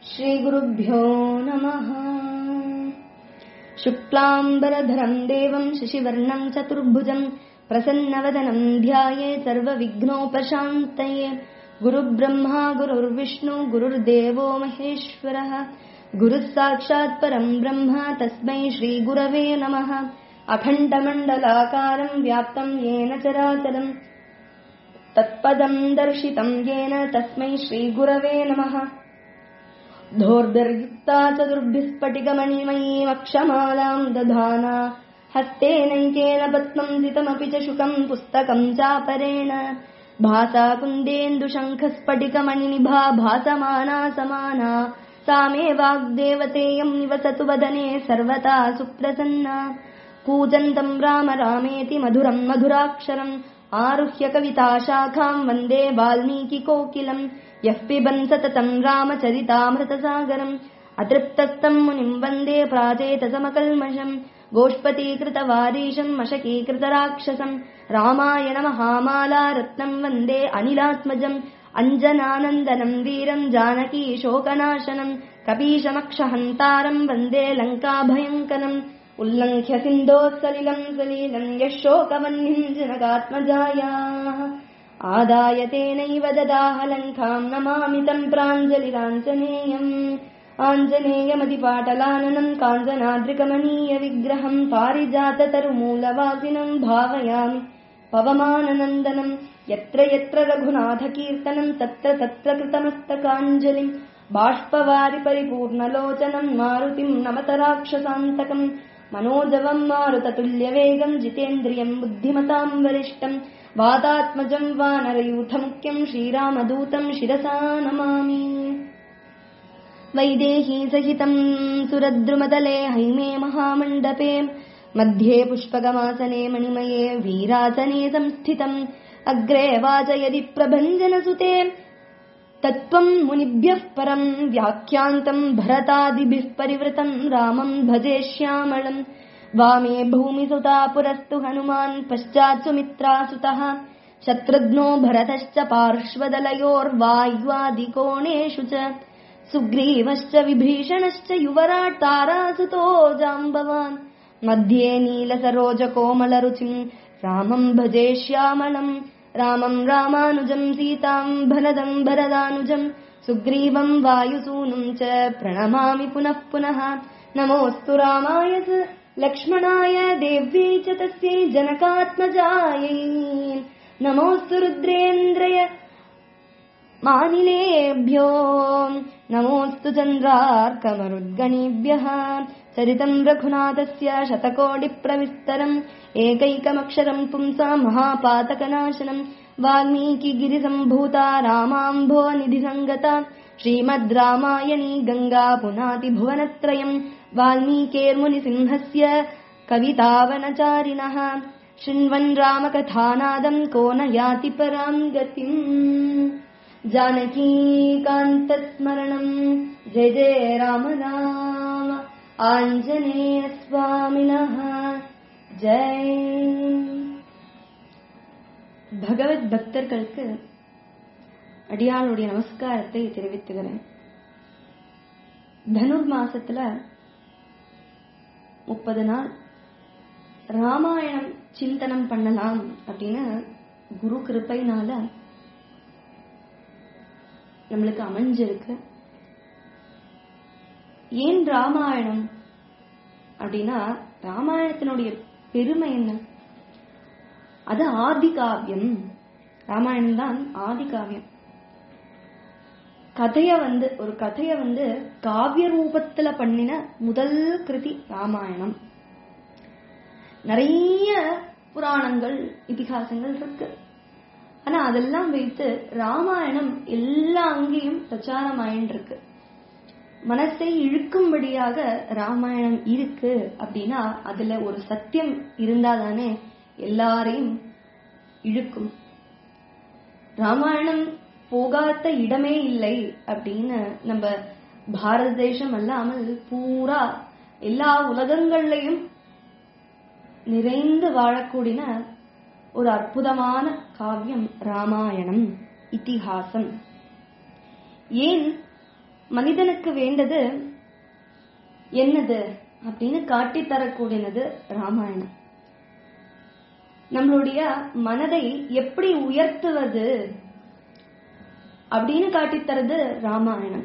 श्रीगुरुभ्यो नमः शुक्लाम्बरधरम् देवम् शशिवर्णम् चतुर्भुजम् प्रसन्नवदनम् ध्याये सर्वविघ्नोपशान्तये गुरुब्रह्मा गुरुर्विष्णु गुरुर्देवो महेश्वरः गुरुः साक्षात् परम् ब्रह्म तस्मै श्रीगुरवे नमः अखण्डमण्डलाकारम् व्याप्तम् येन चराचरम् तत्पदम् दर्शितम् येन तस्मै श्रीगुरवे नमः धोर्दर्युक्ता चतुर्भिः स्फटिकमणिमयीमक्षमालाम् दधाना हस्तेनैकेन पद्मम् सितमपि च शुकम् पुस्तकम् चापरेण भासा कुन्देन्दुशङ्खस्फटिकमणिनिभा भासमाना समाना सा मे वाग्देवतेयम् निवसतु वदने सर्वदा सुप्रसन्ना कूजन्तम् राम रामेति मधुरम् मधुराक्षरम् आरुह्य कविताशाखाम् वन्दे वाल्मीकिकोकिलम् यः पिबन् सततम् रामचरितामृतसागरम् अतृप्तस्तम् मुनिम् वन्दे प्राचेतसमकल्मषम् गोष्पतीकृतवारीशम् मशकीकृतराक्षसम् रामायणमहामाला रत्नम् वन्दे अनिलात्मजम् अञ्जनानन्दनम् वीरम् जानकी शोकनाशनम् कपीशमक्षहन्तारम् वन्दे लङ्काभयङ्करम् उल्लङ्घ्य सिन्धोः सलिलम् सलीलम् यः शोकवह्निम् जनकात्मजायाः आदाय तेनैव ददाह लङ्काम् नमामि तम् प्राञ्जलिराञ्जनेयम् आञ्जनेयमतिपाटलाननम् काञ्चनाद्रिकमनीयविग्रहम् पारिजाततरुमूलवासिनम् भावयामि पवमाननन्दनम् यत्र यत्र रघुनाथकीर्तनम् तत्र तत्र कृतमस्तकाञ्जलिम् बाष्पवारि परिपूर्णलोचनम् मारुतिम् नमत राक्षसान्तकम् मनोजवम् मारुततुल्यवेगम् जितेन्द्रियम् बुद्धिमताम् वरिष्ठम् वातात्मजम् वानरयूथमुख्यम् श्रीरामदूतम् शिरसा नमामि वैदेही सहितम् सुरद्रुमतले हैमे महामण्डपे मध्ये पुष्पगमासने मणिमये वीरासने संस्थितम् अग्रे वाचयदि प्रभञ्जनसुते तत्त्वम् मुनिभ्यः परम् व्याख्यान्तम् भरतादिभिः परिवृतम् रामम् भजे श्यामळम् वामे भूमिसुता पुरस्तु हनुमान् पश्चात् सुमित्रासुतः शत्रुघ्नो भरतश्च पार्श्वदलयोर्वायुवादिकोणेषु च सुग्रीवश्च विभीषणश्च युवराट् तारासुतो जाम्बवान् मध्ये नीलसरोजकोमलरुचिम् रामम् भजे श्यामलम् रामम् रामानुजम् सीताम् भरदम् भरदानुजम् सुग्रीवम् वायुसूनुम् च प्रणमामि पुनः पुनः नमोऽस्तु रामाय लक्ष्मणाय देव्यै च तस्यै जनकात्मजायै नमोऽस्तु रुद्रेन्द्रय मानिलेभ्यो नमोऽस्तु चन्द्रार्कमरुद्गणेभ्यः चरितम् रघुनाथस्य शतकोटिप्रविस्तरम् एकैकमक्षरम् पुंसा महापातकनाशनम् वाल्मीकिगिरिसम्भूता रामाम्भो निधिसङ्गता श्रीमद् रामायणी गङ्गा पुनाति भुवनत्रयम् वाल्मीकेर्मुनिसिंहस्य कवितावनचारिणः शृण्वन् रामकथानादम् को न याति पराम् गतिम् जानकीकान्तस्मरणम् जय जय राम राम आञ्जनेयस्वामिनः ஜெய் பகவத் பக்தர்களுக்கு அடியாளுடைய நமஸ்காரத்தை தெரிவித்துகிறேன் தனுர் மாசத்துல முப்பது நாள் ராமாயணம் சிந்தனம் பண்ணலாம் அப்படின்னு குரு கிருப்பைனால நம்மளுக்கு அமைஞ்சிருக்கு ஏன் ராமாயணம் அப்படின்னா ராமாயணத்தினுடைய பெருமை என்ன அது ஆதி காவியம் ராமாயணம் தான் ஆதி காவியம் கதைய வந்து ஒரு கதைய வந்து காவிய ரூபத்துல பண்ணின முதல் கிருதி ராமாயணம் நிறைய புராணங்கள் இதிகாசங்கள் இருக்கு ஆனா அதெல்லாம் வைத்து ராமாயணம் எல்லா அங்கேயும் பிரச்சாரம் ஆயின்னு இருக்கு மனசை இழுக்கும்படியாக ராமாயணம் இருக்கு அப்படின்னா அதுல ஒரு சத்தியம் இருந்தாதானே எல்லாரையும் இழுக்கும் ராமாயணம் போகாத இடமே இல்லை அப்படின்னு நம்ம பாரத தேசம் அல்லாமல் பூரா எல்லா உலகங்கள்லையும் நிறைந்து வாழக்கூடிய ஒரு அற்புதமான காவியம் ராமாயணம் இத்திஹாசம் ஏன் மனிதனுக்கு வேண்டது என்னது அப்படின்னு காட்டி தரக்கூடியது ராமாயணம் நம்மளுடைய மனதை எப்படி உயர்த்துவது அப்படின்னு காட்டித்தரது ராமாயணம்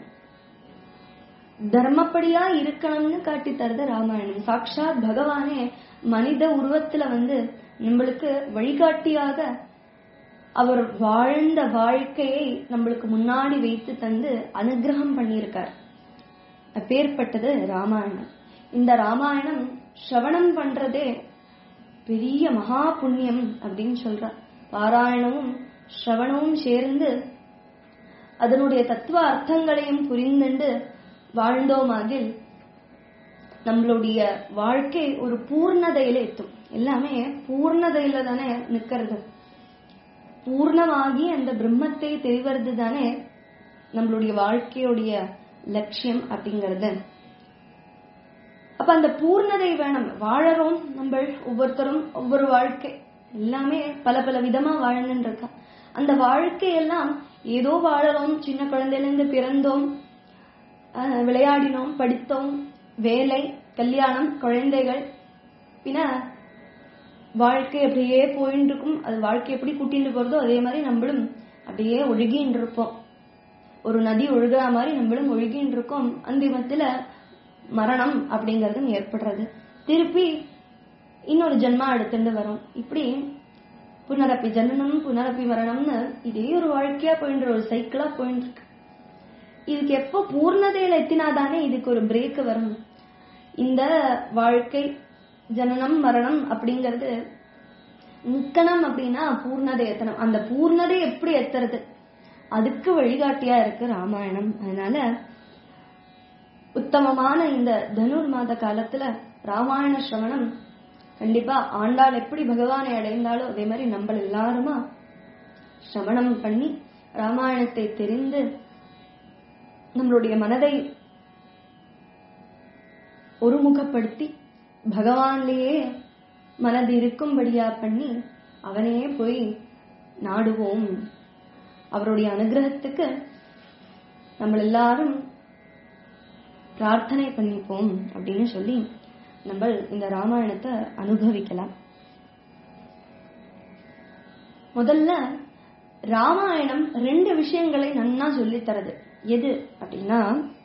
தர்மப்படியா இருக்கணும்னு காட்டித்தரது ராமாயணம் சாக்ஷாத் பகவானே மனித உருவத்துல வந்து நம்மளுக்கு வழிகாட்டியாக அவர் வாழ்ந்த வாழ்க்கையை நம்மளுக்கு முன்னாடி வைத்து தந்து அனுகிரகம் பண்ணியிருக்கார் அப்பேற்பட்டது ராமாயணம் இந்த ராமாயணம் ஸ்ரவணம் பண்றதே பெரிய மகா புண்ணியம் அப்படின்னு சொல்ற பாராயணமும் ஸ்ரவணமும் சேர்ந்து அதனுடைய தத்துவ அர்த்தங்களையும் புரிந்துண்டு வாழ்ந்தோமாகில் நம்மளுடைய வாழ்க்கை ஒரு பூர்ணதையில எத்தும் எல்லாமே பூர்ணதையில தானே நிக்கிறது பூர்ணமாகி அந்த பிரம்மத்தை தெரிவது தானே நம்மளுடைய வாழ்க்கையுடைய லட்சியம் அப்படிங்கிறது அப்ப அந்த பூர்ணதை வேணும் வாழறோம் நம்ம ஒவ்வொருத்தரும் ஒவ்வொரு வாழ்க்கை எல்லாமே பல பல விதமா வாழ்ந்துட்டு இருக்கா அந்த வாழ்க்கையெல்லாம் ஏதோ வாழறோம் சின்ன குழந்தையில இருந்து பிறந்தோம் அஹ், விளையாடினோம் படித்தோம் வேலை கல்யாணம் குழந்தைகள் பின்ன வாழ்க்கை அப்படியே போயின்னு இருக்கும் அது வாழ்க்கை எப்படி கூட்டிட்டு போறதோ அதே மாதிரி நம்மளும் அப்படியே ஒழுகின்னு இருப்போம் ஒரு நதி ஒழுகுற மாதிரி நம்மளும் ஒழுகின்னு இருக்கோம் அந்திமத்துல மரணம் அப்படிங்கறதும் ஏற்படுறது திருப்பி இன்னொரு ஜென்மா எடுத்துட்டு வரும் இப்படி புனரப்பி ஜனனம் புனரப்பி மரணம்னு இதே ஒரு வாழ்க்கையா போயின்ற ஒரு சைக்கிளா போயிட்டு இருக்கு இதுக்கு எப்போ பூர்ணதையில எத்தினாதானே இதுக்கு ஒரு பிரேக் வரும் இந்த வாழ்க்கை ஜனனம் மரணம் அப்படிங்கிறது நிக்கணும் அப்படின்னா பூர்ணதை எத்தனம் அந்த பூர்ணதை எப்படி எத்துறது அதுக்கு வழிகாட்டியா இருக்கு ராமாயணம் அதனால உத்தமமான இந்த தனுர் மாத காலத்துல ராமாயண சிரவணம் கண்டிப்பா ஆண்டாள் எப்படி பகவானை அடைந்தாலோ அதே மாதிரி நம்ம எல்லாருமா சிரவணம் பண்ணி ராமாயணத்தை தெரிந்து நம்மளுடைய மனதை ஒருமுகப்படுத்தி பகவான்லயே மனது இருக்கும்படியா பண்ணி அவனே போய் நாடுவோம் அவருடைய அனுகிரகத்துக்கு நம்ம எல்லாரும் பிரார்த்தனை பண்ணிப்போம் அப்படின்னு சொல்லி நம்ம இந்த ராமாயணத்தை அனுபவிக்கலாம் முதல்ல ராமாயணம் ரெண்டு விஷயங்களை நன்னா சொல்லித் தரது எது அப்படின்னா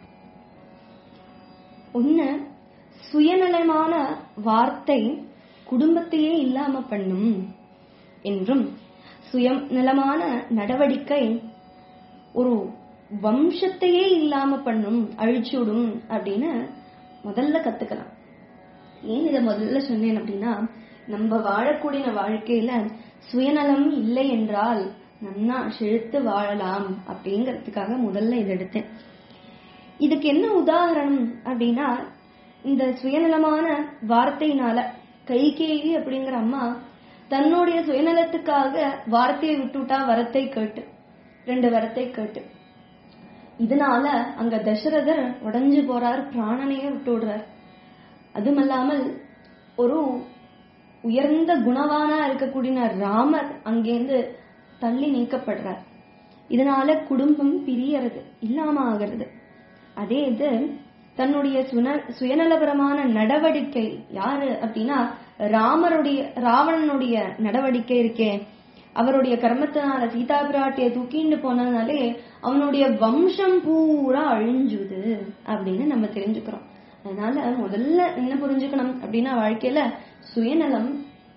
ஒண்ணு சுயநலமான வார்த்தை குடும்பத்தையே இல்லாம பண்ணும் என்றும் சுயநலமான நடவடிக்கை ஒரு வம்சத்தையே இல்லாம பண்ணும் அழிச்சுடும் அப்படின்னு முதல்ல கத்துக்கலாம் ஏன் இதை முதல்ல சொன்னேன் அப்படின்னா நம்ம வாழக்கூடிய வாழ்க்கையில சுயநலம் இல்லை என்றால் நன்னா செழுத்து வாழலாம் அப்படிங்கறதுக்காக முதல்ல இதை எடுத்தேன் இதுக்கு என்ன உதாரணம் அப்படின்னா இந்த சுயநலமான வார்த்தையினால கைகேயி அப்படிங்கிற அம்மா தன்னுடைய சுயநலத்துக்காக வார்த்தையை விட்டுட்டா வரத்தை கேட்டு ரெண்டு வரத்தை கேட்டு இதனால அங்க தசரதர் உடைஞ்சு போறார் பிராணனையே விட்டு விடுறார் அதுமல்லாமல் ஒரு உயர்ந்த குணவானா இருக்கக்கூடிய ராமர் அங்கேருந்து தள்ளி நீக்கப்படுறார் இதனால குடும்பம் பிரியறது இல்லாம ஆகிறது அதே இது தன்னுடைய சுன சுயநலபரமான நடவடிக்கை யாரு அப்படின்னா ராமருடைய ராவணனுடைய நடவடிக்கை இருக்கே அவருடைய கர்மத்தினால சீதா பிராட்டிய தூக்கிண்டு போனதுனாலே அவனுடைய வம்சம் பூரா அழிஞ்சுது அப்படின்னு நம்ம தெரிஞ்சுக்கிறோம் அதனால முதல்ல என்ன புரிஞ்சுக்கணும் அப்படின்னா வாழ்க்கையில சுயநலம்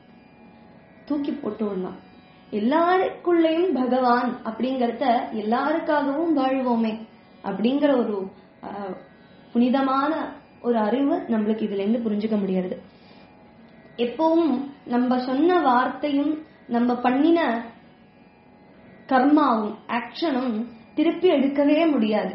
தூக்கி போட்டு விடலாம் எல்லாருக்குள்ளேயும் பகவான் அப்படிங்கறத எல்லாருக்காகவும் வாழ்வோமே அப்படிங்கிற ஒரு ஆஹ், புனிதமான ஒரு அறிவு நம்மளுக்கு இதுல இருந்து புரிஞ்சுக்க முடியாது எப்பவும் நம்ம சொன்ன வார்த்தையும் நம்ம பண்ணின கர்மாவும் ஆக்ஷனும் திருப்பி எடுக்கவே முடியாது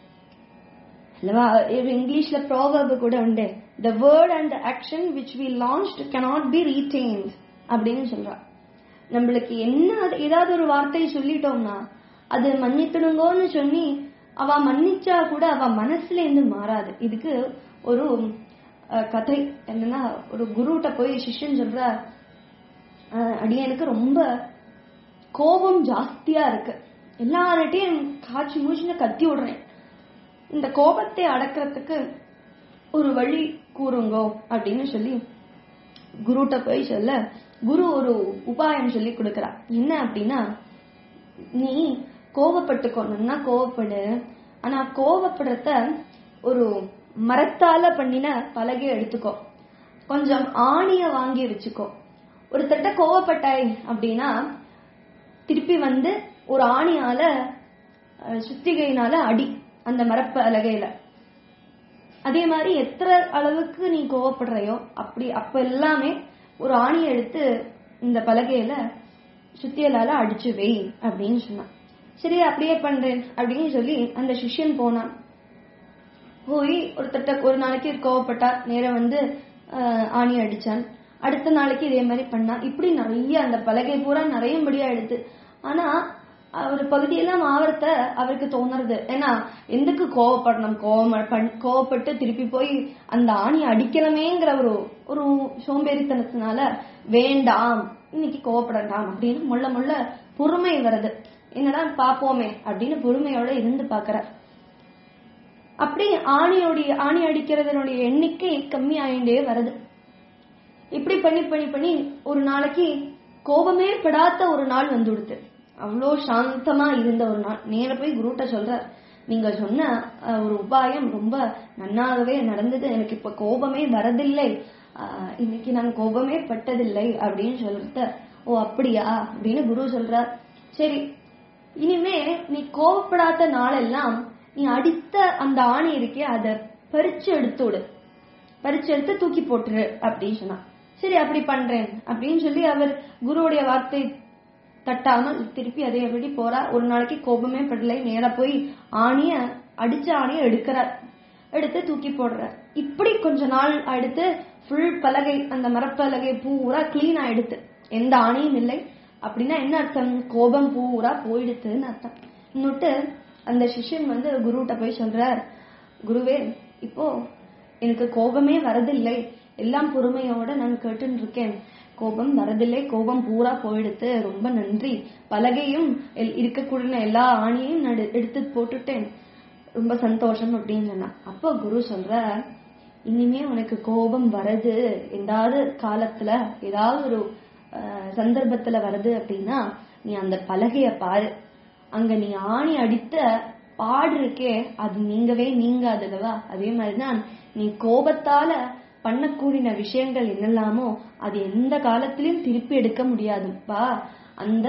அல்லவா ஒரு இங்கிலீஷ்ல ப்ராவர்பு கூட உண்டு the word and action which we launched cannot be retained அப்படின்னு சொல்றா நம்மளுக்கு என்ன அது- ஏதாவது ஒரு வார்த்தை சொல்லிட்டோம்னா அது மன்னித்துடுங்கோன்னு சொல்லி அவ மன்னிச்சா கூட அவ மனசுல இருந்து மாறாது இதுக்கு ஒரு அஹ், கதை என்னன்னா ஒரு குருட்ட போய் சிஷ்யன் சொல்ற அஹ், அடியனுக்கு ரொம்ப கோபம் ஜாஸ்தியா இருக்கு எல்லார்ட்டையும் காய்ச்சி மூச்சுன்னு கத்தி விடுறேன் இந்த கோபத்தை அடக்கிறதுக்கு ஒரு வழி கூறுங்கோ அப்படின்னு சொல்லி குருட்ட போய் சொல்ல குரு ஒரு உபாயம் சொல்லி கொடுக்கறா என்ன அப்படின்னா நீ கோபப்பட்டுக்கோ நல்லா கோவப்படு ஆனா கோவப்படுறத ஒரு மரத்தால பண்ணின பலகையை எடுத்துக்கோ கொஞ்சம் ஆணிய வாங்கி வச்சுக்கோ ஒரு தட்ட கோவப்பட்டாய் அப்படின்னா திருப்பி வந்து ஒரு ஆணியால அஹ், சுத்திகையினால அடி அந்த மரப்பலகையில அதே மாதிரி எத்தனை அளவுக்கு நீ கோவப்படுறையோ அப்படி அப்ப எல்லாமே ஒரு ஆணியை எடுத்து இந்த பலகையில சுத்தியலால அடிச்சு வை அப்படின்னு சொன்னான் சரி அப்படியே பண்றேன் அப்படின்னு சொல்லி அந்த சிஷ்யன் போனான் போய் ஒரு தட்ட ஒரு நாளைக்கு கோவப்பட்டா நேரா வந்து ஆஹ், ஆணி அடிச்சான் அடுத்த நாளைக்கு இதே மாதிரி பண்ணா இப்படி நிறைய அந்த பலகை பூரா நிறையபடியா எடுத்து ஆனா ஒரு பகுதியெல்லாம் ஆவரத்த அவருக்கு தோணுறது ஏன்னா எதுக்கு கோவப்படணும் கோவம் பண்- கோவப்பட்டு திருப்பி போய் அந்த ஆணி அடிக்கணுமேங்கிற ஒரு ஒரு சோம்பேறித்தனத்தினால வேண்டாம் இன்னைக்கு கோவப்படண்டாம் அப்படின்னு முள்ள முள்ள பொறுமை வருது என்னடா பாப்போமே அப்படின்னு பொறுமையோட இருந்து பாக்குறார் அப்படி ஆணியோடைய ஆணி அடிக்கிறதனுடைய எண்ணிக்கை கம்மி ஆயிண்டே வருது இப்படி பண்ணி பண்ணி பண்ணி ஒரு நாளைக்கு கோபமே படாத ஒரு நாள் வந்து கொடுத்து அவ்வளோ சாந்தமா இருந்த ஒரு நாள் நேர போய் குருட்ட சொல்றார் நீங்க சொன்ன அஹ், ஒரு உபாயம் ரொம்ப நன்னாகவே நடந்தது எனக்கு இப்ப கோபமே வரதில்லை அஹ், இன்னைக்கு நான் கோபமே பட்டதில்லை அப்படின்னு சொல்றத ஓ அப்படியா அப்படின்னு குரு சொல்றார் சரி இனிமே நீ கோவப்படாத நாளெல்லாம் நீ அடித்த அந்த ஆணி இருக்கே அதை பறிச்சு எடுத்து விடு பறிச்சு எடுத்து தூக்கி போட்டுரு அப்படின்னு சொன்னா சரி அப்படி பண்றேன் அப்படின்னு சொல்லி அவர் குருவுடைய வார்த்தை தட்டாமல் திருப்பி அதே எப்படி போறார் ஒரு நாளைக்கு கோபமே படலை நேரா போய் ஆணிய அடிச்ச ஆணிய எடுக்கிறார் எடுத்து தூக்கி போடுறார் இப்படி கொஞ்ச நாள் அடுத்து ஃபுல் பலகை அந்த மரப்பலகை பூரா கிளீன் ஆயிடுத்து எந்த ஆணியும் இல்லை அப்படின்னா என்ன அர்த்தம் கோபம் பூரா போயிடுத்துன்னு அர்த்தம் இன்னொட்டு அந்த சிஷ்யன் வந்து குருட்ட போய் சொல்றார் குருவே இப்போ எனக்கு கோபமே வரதில்லை எல்லாம் பொறுமையோட நான் கேட்டுன்னு இருக்கேன் கோபம் வரதில்லை கோபம் பூரா போயிடுத்து ரொம்ப நன்றி பலகையும் எல்- இருக்கக்கூடிய எல்லா ஆணியையும் நான் எடு- எடுத்து போட்டுட்டேன் ரொம்ப சந்தோஷம் அப்படின்னு சொன்னா அப்போ குரு சொல்ற இனிமே உனக்கு கோபம் வருது ஏதாவது காலத்துல ஏதாவது ஒரு அஹ், சந்தர்ப்பத்துல வருது அப்படின்னா நீ அந்த பலகைய பாரு அங்க நீ ஆணி அடித்த பாடு இருக்கே அது நீங்கவே நீங்காதுல்லவா அதே மாதிரிதான் நீ கோபத்தால பண்ணக்கூடிய விஷயங்கள் என்னெல்லாமோ அது எந்த காலத்திலயும் திருப்பி எடுக்க முடியாதுப்பா அந்த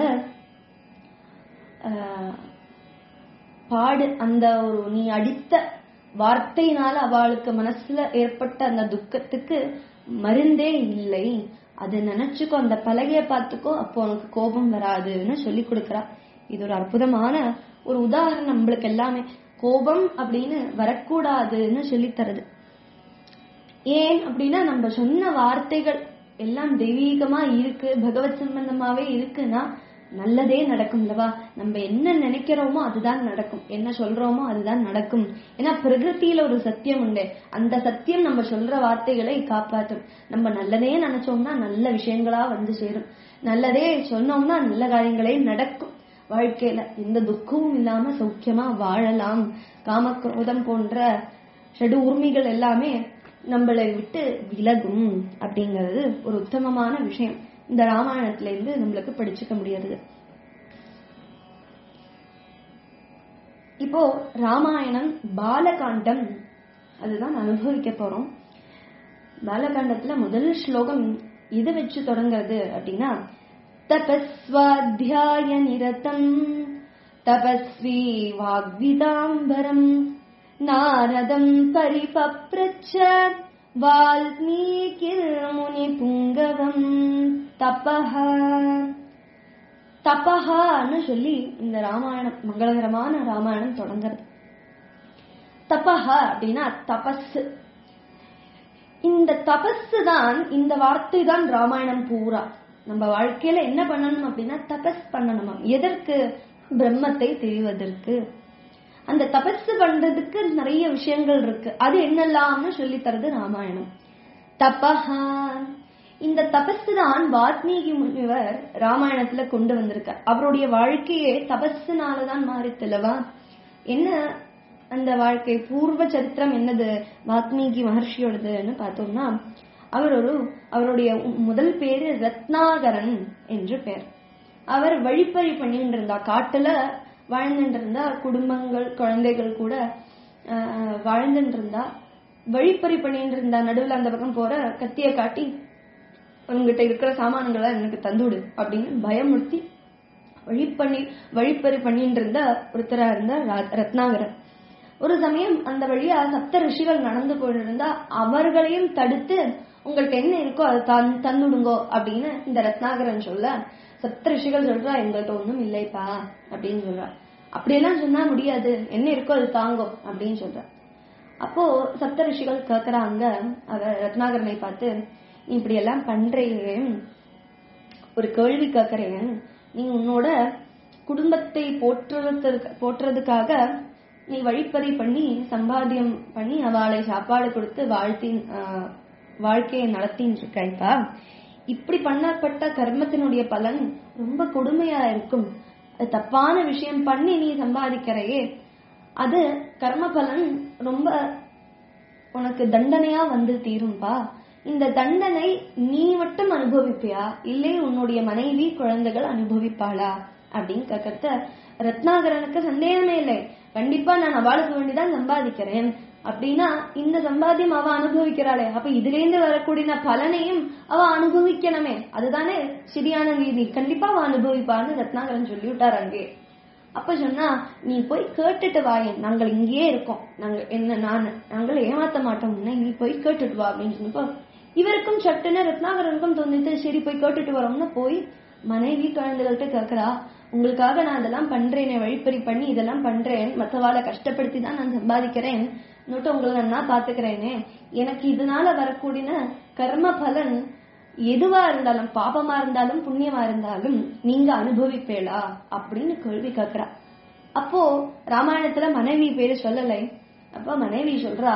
ஆஹ், பாடு அந்த ஒரு நீ அடித்த வார்த்தையினால அவளுக்கு மனசுல ஏற்பட்ட அந்த துக்கத்துக்கு மருந்தே இல்லை அதை நினைச்சுக்கோ அந்த பலகைய பார்த்துக்கோ அப்போ உனக்கு கோபம் வராதுன்னு சொல்லி கொடுக்கறா இது ஒரு அற்புதமான ஒரு உதாரணம் நம்மளுக்கு எல்லாமே கோபம் அப்படின்னு வரக்கூடாதுன்னு சொல்லி தருது ஏன் அப்படின்னா நம்ம சொன்ன வார்த்தைகள் எல்லாம் தெய்வீகமா இருக்கு பகவத் சம்பந்தமாவே இருக்குன்னா நல்லதே நடக்கும்லவா நம்ம என்ன நினைக்கிறோமோ அதுதான் நடக்கும் என்ன சொல்றோமோ அதுதான் நடக்கும் ஏன்னா பிரகிருத்தியில ஒரு சத்தியம் உண்டு அந்த சத்தியம் நம்ம சொல்ற வார்த்தைகளை காப்பாற்றும் நம்ம நல்லதே நினைச்சோம்னா நல்ல விஷயங்களா வந்து சேரும் நல்லதே சொன்னோம்னா நல்ல காரியங்களே நடக்கும் வாழ்க்கையில எந்த துக்கமும் இல்லாம சௌக்கியமா வாழலாம் காமக்ரோதம் போன்ற ஷடு உரிமைகள் எல்லாமே நம்மளை விட்டு விலகும் அப்படிங்கிறது ஒரு உத்தமமான விஷயம் இந்த ராமாயணத்துல இருந்து நம்மளுக்கு படிச்சுக்க முடியாது இப்போ ராமாயணம் பாலகாண்டம் அதுதான் அனுபவிக்க போறோம் பாலகாண்டத்துல முதல் ஸ்லோகம் எது வச்சு தொடங்குறது அப்படின்னா தபஸ்வாத்தியாய நிரதம் தபஸ்வி வாக்விதாம்பரம் நாரதம் பரிபப்ரச்ச வால்மீகிர் முனி புங்கவம் தபஹ தபஹான்னு சொல்லி இந்த ராமாயணம் மங்களகரமான ராமாயணம் தொடங்குறது தபஹ அப்படின்னா தபஸ் இந்த தபஸ் தான் இந்த வார்த்தை தான் ராமாயணம் பூரா நம்ம வாழ்க்கையில என்ன பண்ணணும் அப்படின்னா தபஸ் பண்ணணுமா எதற்கு பிரம்மத்தை தெரிவதற்கு அந்த தபஸ் பண்றதுக்கு நிறைய விஷயங்கள் இருக்கு அது என்னெல்லாம்னு சொல்லி தருது ராமாயணம் தபஹா இந்த தபஸ் தான் வால்மீகி முனிவர் ராமாயணத்துல கொண்டு வந்திருக்கார் அவருடைய வாழ்க்கையே தபஸ்னாலதான் மாறித்துலவா என்ன அந்த வாழ்க்கை பூர்வ சரித்திரம் என்னது வாத்மீகி மகர்ஷியோடதுன்னு பார்த்தோம்னா அவர் ஒரு அவருடைய முதல் பேரு ரத்னாகரன் என்று பேர் அவர் வழிப்பறி பண்ணிட்டு இருந்தா காட்டுல வாழ்ந்துட்டு இருந்தா குடும்பங்கள் குழந்தைகள் கூட ஆஹ், வாழ்ந்துட்டு இருந்தா வழிப்பறி பண்ணிட்டு இருந்தா நடுவுல அந்த பக்கம் போற கத்திய காட்டி உங்ககிட்ட இருக்கிற சாமான்களை எனக்கு தந்துடு அப்படின்னு பயமுறுத்தி வழிப்பண்ணி வழிப்பறி பண்ணிட்டு இருந்த ஒருத்தரா இருந்த ரா- ரத்னாகரன் ஒரு சமயம் அந்த வழியா சப்த ரிஷிகள் நடந்து போயிருந்தா அவர்களையும் தடுத்து உங்கள்ட்ட என்ன இருக்கோ அதை தந் தந்துடுங்கோ அப்படின்னு இந்த ரத்னாகரன் சொல்ல சப்த ரிஷிகள் சொல்றா எங்கள்கிட்ட ஒண்ணும் இல்லைப்பா அப்படின்னு சொல்றா அப்படியெல்லாம் சொன்னா முடியாது என்ன இருக்கோ அது தாங்கோ அப்படின்னு சொல்றா அப்போ சப்த ரிஷிகள் கேக்குறாங்க அவர் ரத்னாகரனை பார்த்து நீ இப்படி எல்லாம் பண்றீங்க ஒரு கேள்வி கேட்கிறேன் நீ உன்னோட குடும்பத்தை போற்றுறதுக்கு போற்றுறதுக்காக நீ வழிப்பறி பண்ணி சம்பாத்தியம் பண்ணி அவளை சாப்பாடு கொடுத்து வாழ்த்தி ஆஹ், வாழ்க்கையை நடத்தின்னு இருக்காய்ப்பா இப்படி பண்ணப்பட்ட கர்மத்தினுடைய பலன் ரொம்ப கொடுமையா இருக்கும் அது தப்பான விஷயம் பண்ணி நீ சம்பாதிக்கிறையே அது கர்ம பலன் ரொம்ப உனக்கு தண்டனையா வந்து தீரும்பா இந்த தண்டனை நீ மட்டும் அனுபவிப்பியா இல்லை உன்னுடைய மனைவி குழந்தைகள் அனுபவிப்பாளா அப்படின்னு கேட்கறத ரத்னாகரனுக்கு சந்தேகமே இல்லை கண்டிப்பா நான் அவளுக்கு வேண்டிதான் சம்பாதிக்கிறேன் அப்படின்னா இந்த சம்பாத்தியம் அவ அனுபவிக்கிறாளே அப்ப இதுல இருந்து வரக்கூடிய பலனையும் அவ அனுபவிக்கணுமே அதுதானே சரியான நீதி கண்டிப்பா அவ அனுபவிப்பான்னு ரத்னாகரன் சொல்லிவிட்டார் அங்கே அப்ப சொன்னா நீ போய் கேட்டுட்டு வாயேன் நாங்கள் இங்கேயே இருக்கோம் நாங்க என்ன நான் நாங்கள் ஏமாத்த மாட்டோம் உன்னை, நீ போய் கேட்டுட்டு வா அப்படின்னு சொன்னப்போ இவருக்கும் சட்டுன்னு ரத்னாகரனுக்கும் தோணிட்டு சரி போய் கேட்டுட்டு வரோம்னு போய் மனைவி குழந்தைகள்கிட்ட கேக்குறா உங்களுக்காக நான் இதெல்லாம் பண்றேனே வழிப்பறி பண்ணி இதெல்லாம் பண்றேன் மற்றவாளை கஷ்டப்படுத்தி தான் நான் சம்பாதிக்கிறேன் இன்னொட்டு உங்களை நான் பாத்துக்கிறேனே எனக்கு இதனால வரக்கூடிய கர்ம பலன் எதுவா இருந்தாலும் பாபமா இருந்தாலும் புண்ணியமா இருந்தாலும் நீங்க அனுபவிப்பேளா அப்படின்னு கேள்வி கேக்குறா அப்போ ராமாயணத்துல மனைவி பேரு சொல்லலை அப்ப மனைவி சொல்றா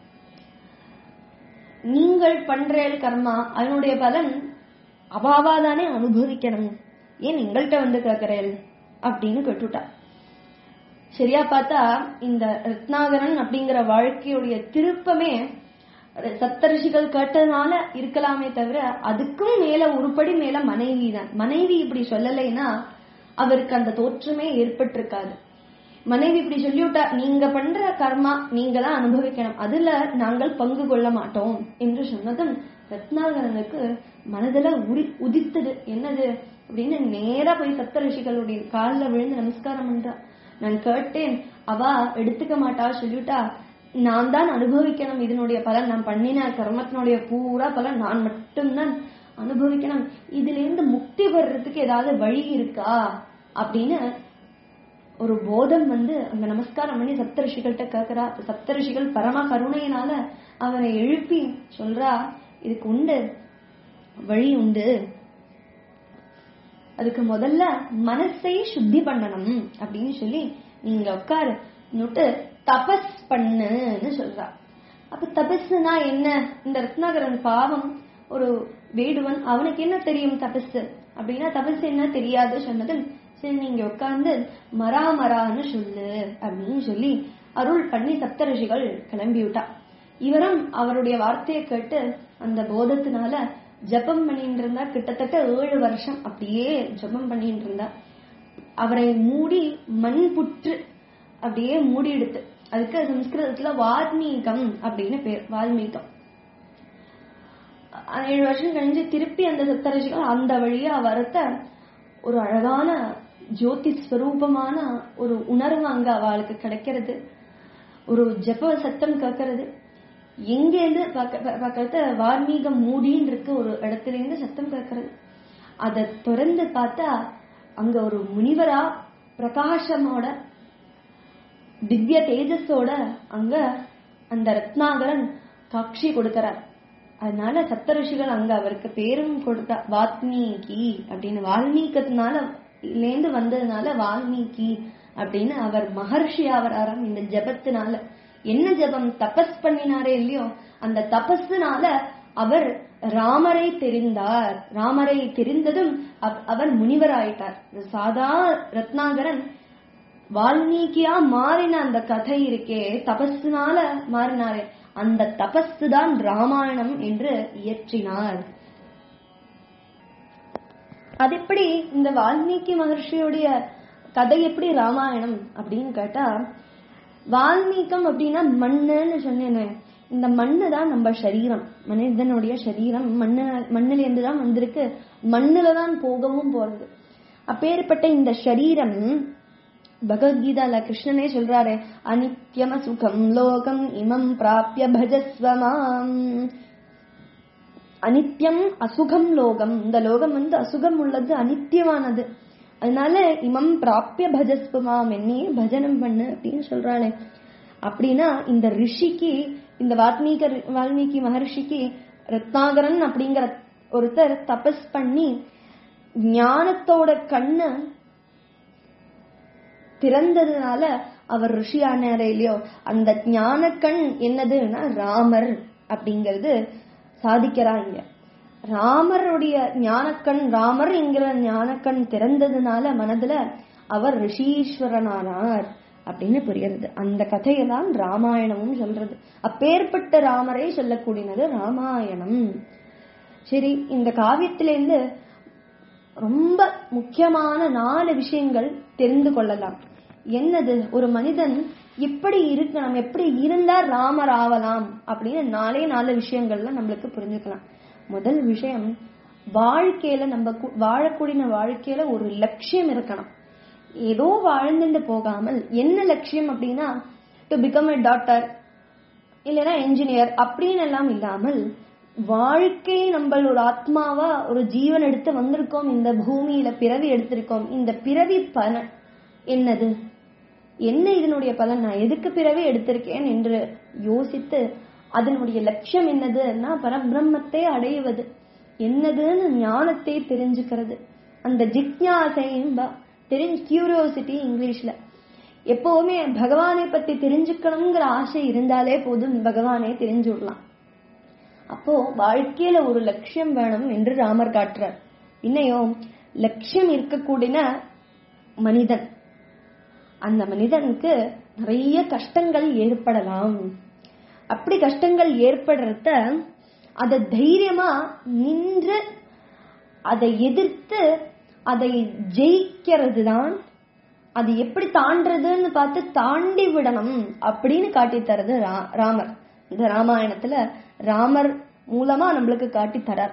நீங்கள் பண்றேல் கர்மா அதனுடைய பலன் அவாவாதானே அனுபவிக்கணும் ஏன் எங்கள்கிட்ட வந்து கேக்குறேல் அப்படின்னு கேட்டுட்டா சரியா பார்த்தா இந்த ரத்னாகரன் அப்படிங்கிற வாழ்க்கையுடைய திருப்பமே சப்தரிஷிகள் கேட்டதுனால இருக்கலாமே தவிர அதுக்கும் மேல உருப்படி மேல மனைவி தான் மனைவி இப்படி சொல்லலைன்னா அவருக்கு அந்த தோற்றமே ஏற்பட்டிருக்காது மனைவி இப்படி சொல்லிவிட்டா நீங்க பண்ற கர்மா நீங்க தான் அனுபவிக்கணும் அதுல நாங்கள் பங்கு கொள்ள மாட்டோம் என்று சொன்னதும் ரத்னாகரனுக்கு மனதுல உரி உதித்தது என்னது அப்படின்னு நேரா போய் சப்த ரிஷிகளுடைய காலில் விழுந்து நமஸ்காரம் பண்றா நான் கேட்டேன் அவ எடுத்துக்க மாட்டா சொல்லிவிட்டா நான் தான் அனுபவிக்கணும் இதனுடைய பலன் நான் பண்ணின கர்மத்தினுடைய பூரா பலன் நான் மட்டும்தான் அனுபவிக்கணும் இதுல இருந்து முக்தி பெறறதுக்கு ஏதாவது வழி இருக்கா அப்படின்னு ஒரு போதம் வந்து அங்க நமஸ்காரம் பண்ணி சப்தரிஷிகள்கிட்ட கேக்குறா அப்ப சப்தரிஷிகள் பரம கருணையினால அவனை எழுப்பி சொல்றா இதுக்கு உண்டு வழி உண்டு அதுக்கு முதல்ல மனசை சுத்தி பண்ணணும் அப்படின்னு சொல்லி நீங்க உட்காரு நுட்டு தபஸ் பண்ணுன்னு சொல்றா அப்ப தபஸ்னா என்ன இந்த ரத்னாகரன் பாவம் ஒரு வேடுவன் அவனுக்கு என்ன தெரியும் தபஸ் அப்படின்னா தபஸ் என்ன தெரியாது சொன்னது சரி நீங்க உட்கார்ந்து மரா மரான்னு சொல்லு அப்படின்னு சொல்லி அருள் பண்ணி சப்தரிஷிகள் கிளம்பி விட்டா இவரும் அவருடைய வார்த்தையை கேட்டு அந்த போதத்தினால ஜபம் பண்ணிட்டு இருந்தா கிட்டத்தட்ட ஏழு வருஷம் அப்படியே ஜபம் பண்ணிட்டு இருந்தா அவரை மூடி மண் புற்று அப்படியே மூடி எடுத்து அதுக்கு சம்ஸ்கிருதத்துல வால்மீகம் அப்படின்னு பேர் வால்மீகம் அஹ் ஏழு வருஷம் கழிஞ்சு திருப்பி அந்த சப்தரிஷிகள் அந்த வழியா வரத்த ஒரு அழகான ஜோதி ஸ்வரூபமான ஒரு உணர்வு அங்க அவளுக்கு கிடைக்கிறது ஒரு ஜப சத்தம் கேட்கறது எங்கேருந்து பார்க்கறது வால்மீகம் மூடின்னு இருக்கு ஒரு இடத்துல இருந்து சத்தம் கேட்கறது அதை திறந்து பார்த்தா அங்க ஒரு முனிவரா பிரகாசமோட திவ்ய தேஜஸோட அங்க அந்த ரத்னாகரன் காட்சி கொடுக்கிறார் அதனால சப்தரிஷிகள் அங்க அவருக்கு பேரும் கொடுத்தா வால்மீகி அப்படின்னு வால்மீகத்தினால இருந்து வந்ததுனால வால்மீகி அப்படின்னு அவர் மகர்ஷி ஆவராராம் இந்த ஜபத்தினால என்ன ஜபம் தபஸ் பண்ணினாரே இல்லையோ அந்த தபஸ்னால அவர் ராமரை தெரிந்தார் ராமரை தெரிந்ததும் அவ- அவர் முனிவர் ஆயிட்டார் சாதா ரத்னாகரன் வால்மீகியா மாறின அந்த கதை இருக்கே தபஸ்னால மாறினாரே அந்த தபஸ் தான் ராமாயணம் என்று இயற்றினார் அது எப்படி இந்த வால்மீகி மகர்ஷியுடைய கதை எப்படி ராமாயணம் அப்படின்னு கேட்டா வால்மீகம் அப்படின்னா மண்ணுன்னு சொன்னேனே இந்த மண்ணு தான் நம்ம சரீரம் மனிதனுடைய சரீரம் மண்ணு மண்ணுல இருந்து தான் வந்திருக்கு மண்ணுல தான் போகவும் போறது அப்பேற்பட்ட இந்த சரீரம் பகவத்கீதால கிருஷ்ணனே சொல்றாரு அனித்யம சுகம் லோகம் இமம் பிராப்ய பஜஸ்வமாம் அனித்யம் அசுகம் லோகம் இந்த லோகம் வந்து அசுகம் உள்ளது அனித்தியமானது அதனால இமம் பிராப்ய பஜஸ்வமாம் என்னையே பஜனம் பண்ணு அப்படின்னு சொல்றாளே அப்படின்னா இந்த ரிஷிக்கு இந்த வால்மீக வால்மீகி மகர்ஷிக்கு ரத்னாகரன் அப்படிங்கிற ஒருத்தர் தபஸ் பண்ணி ஞானத்தோட கண்ணு திறந்ததுனால அவர் ரிஷியானாரே இல்லையோ அந்த ஞான கண் என்னதுன்னா ராமர் அப்படிங்கிறது சாதிக்கிறாங்க ராமருடைய ஞானக்கண் ராமர் என்கிற ஞானக்கண் திறந்ததுனால மனதுல அவர் ரிஷீஸ்வரனானார் அப்படின்னு புரியுறது அந்த கதையெல்லாம் ராமாயணமும் சொல்றது அப்பேற்பட்ட ராமரே சொல்லக்கூடியது ராமாயணம் சரி இந்த காவியத்திலேருந்து ரொம்ப முக்கியமான நாலு விஷயங்கள் தெரிந்து கொள்ளலாம் என்னது ஒரு மனிதன் எப்படி இருக்கணும் எப்படி இருந்தா ராமர் ஆகலாம் அப்படின்னு நாலே நாலு விஷயங்கள்ல நம்மளுக்கு புரிஞ்சுக்கலாம் முதல் விஷயம் வாழ்க்கையில நம்ம கு- வாழக்கூடிய வாழ்க்கையில ஒரு லட்சியம் இருக்கணும் ஏதோ வாழ்ந்துட்டு போகாமல் என்ன லட்சியம் அப்படின்னா டு பிகம் எ டாக்டர் இல்லைன்னா என்ஜினியர் அப்படின்னு எல்லாம் இல்லாமல் வாழ்க்கை நம்ம ஒரு ஆத்மாவா ஒரு ஜீவன் எடுத்து வந்திருக்கோம் இந்த பூமியில பிறவி எடுத்திருக்கோம் இந்த பிறவி பலன் என்னது என்ன இதனுடைய பலன் நான் எதுக்கு பிறவி எடுத்திருக்கேன் என்று யோசித்து அதனுடைய லட்சியம் என்னதுன்னா பரபிரம்மத்தை அடைவது என்னதுன்னு ஞானத்தை தெரிஞ்சுக்கிறது அந்த ஜிக்ஞாசையும் தெரிஞ்சு கியூரியோசிட்டி இங்கிலீஷ்ல எப்பவுமே பகவானை பத்தி தெரிஞ்சுக்கணுங்கிற ஆசை இருந்தாலே போதும் பகவானை தெரிஞ்சு விடலாம் அப்போ வாழ்க்கையில ஒரு லட்சியம் வேணும் என்று ராமர் காட்டுறார் இன்னையும் லட்சியம் இருக்கக்கூடிய மனிதன் அந்த மனிதனுக்கு நிறைய கஷ்டங்கள் ஏற்படலாம் அப்படி கஷ்டங்கள் ஏற்படுறத அதை தைரியமா நின்று அதை எதிர்த்து அதை ஜெயிக்கிறது தான் அது எப்படி தாண்டறதுன்னு பார்த்து தாண்டி விடணும் அப்படின்னு காட்டி தரது ரா- ராமர் இந்த ராமாயணத்துல ராமர் மூலமா நம்மளுக்கு காட்டி தரார்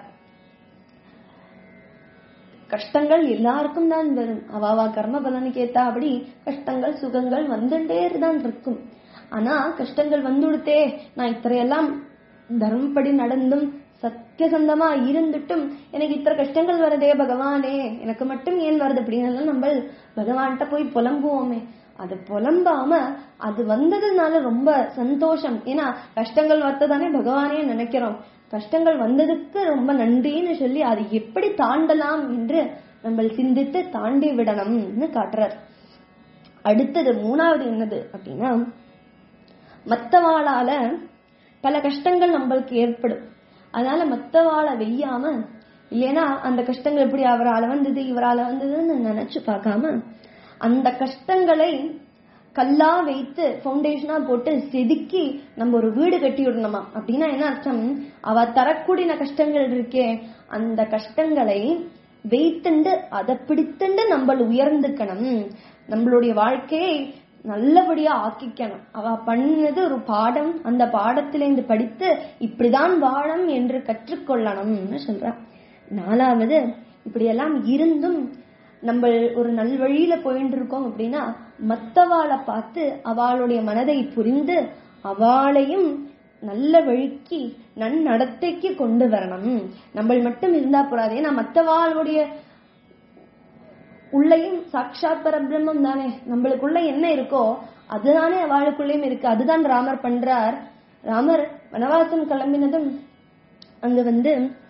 கஷ்டங்கள் எல்லாருக்கும் தான் வரும் அவாவா கர்ம பலனுக்கு ஏத்தா அப்படி கஷ்டங்கள் சுகங்கள் வந்துட்டே தான் இருக்கும் ஆனா கஷ்டங்கள் வந்துடுத்தே நான் இத்தனையெல்லாம் தர்மப்படி நடந்தும் சத்தியசந்தமா இருந்துட்டும் எனக்கு இத்தனை கஷ்டங்கள் வருதே பகவானே எனக்கு மட்டும் ஏன் வருது அப்படின்னு எல்லாம் நம்ம பகவான்கிட்ட போய் புலம்புவோமே அது புலம்பாம அது வந்ததுனால ரொம்ப சந்தோஷம் ஏன்னா கஷ்டங்கள் வந்ததானே பகவானே நினைக்கிறோம் கஷ்டங்கள் வந்ததுக்கு ரொம்ப நன்றின்னு சொல்லி அது எப்படி தாண்டலாம் என்று நம்ம சிந்தித்து தாண்டி விடணும்னு காட்டுறார் அடுத்தது மூணாவது என்னது அப்படின்னா மத்தவாளால பல கஷ்டங்கள் நம்மளுக்கு ஏற்படும் அதனால மத்தவாளை வெய்யாம இல்லைன்னா அந்த கஷ்டங்கள் எப்படி அவரால வந்தது இவரால வந்ததுன்னு நினைச்சு பார்க்காம அந்த கஷ்டங்களை கல்லா வைத்து ஃபவுண்டேஷனா போட்டு செதுக்கி நம்ம ஒரு வீடு கட்டி விடணுமா அப்படின்னா என்ன அர்த்தம் அவ தரக்கூடிய கஷ்டங்கள் இருக்கே அந்த கஷ்டங்களை வைத்துண்டு அதை பிடித்துண்டு நம்ம உயர்ந்துக்கணும் நம்மளுடைய வாழ்க்கையை நல்லபடியா ஆக்கிக்கணும் அவ பண்ணது ஒரு பாடம் அந்த பாடத்திலிருந்து படித்து இப்படிதான் வாழம் என்று கற்றுக்கொள்ளணும்னு சொல்றா நாலாவது இப்படியெல்லாம் இருந்தும் நம்ம ஒரு நல்வழியில போயிட்டு இருக்கோம் அப்படின்னா மத்தவாளை பார்த்து அவளுடைய மனதை புரிந்து அவளையும் நல்ல வழிக்கு நன்னடத்தைக்கு கொண்டு வரணும் நம்ம மட்டும் இருந்தா போறாது ஏன்னா மத்தவாளுடைய உள்ளேயும் சாட்சாத் பரபிரம்மம் தானே நம்மளுக்குள்ள என்ன இருக்கோ அதுதானே அவளுக்குள்ளேயும் இருக்கு அதுதான் ராமர் பண்றார் ராமர் வனவாசம் கிளம்பினதும் அங்க வந்து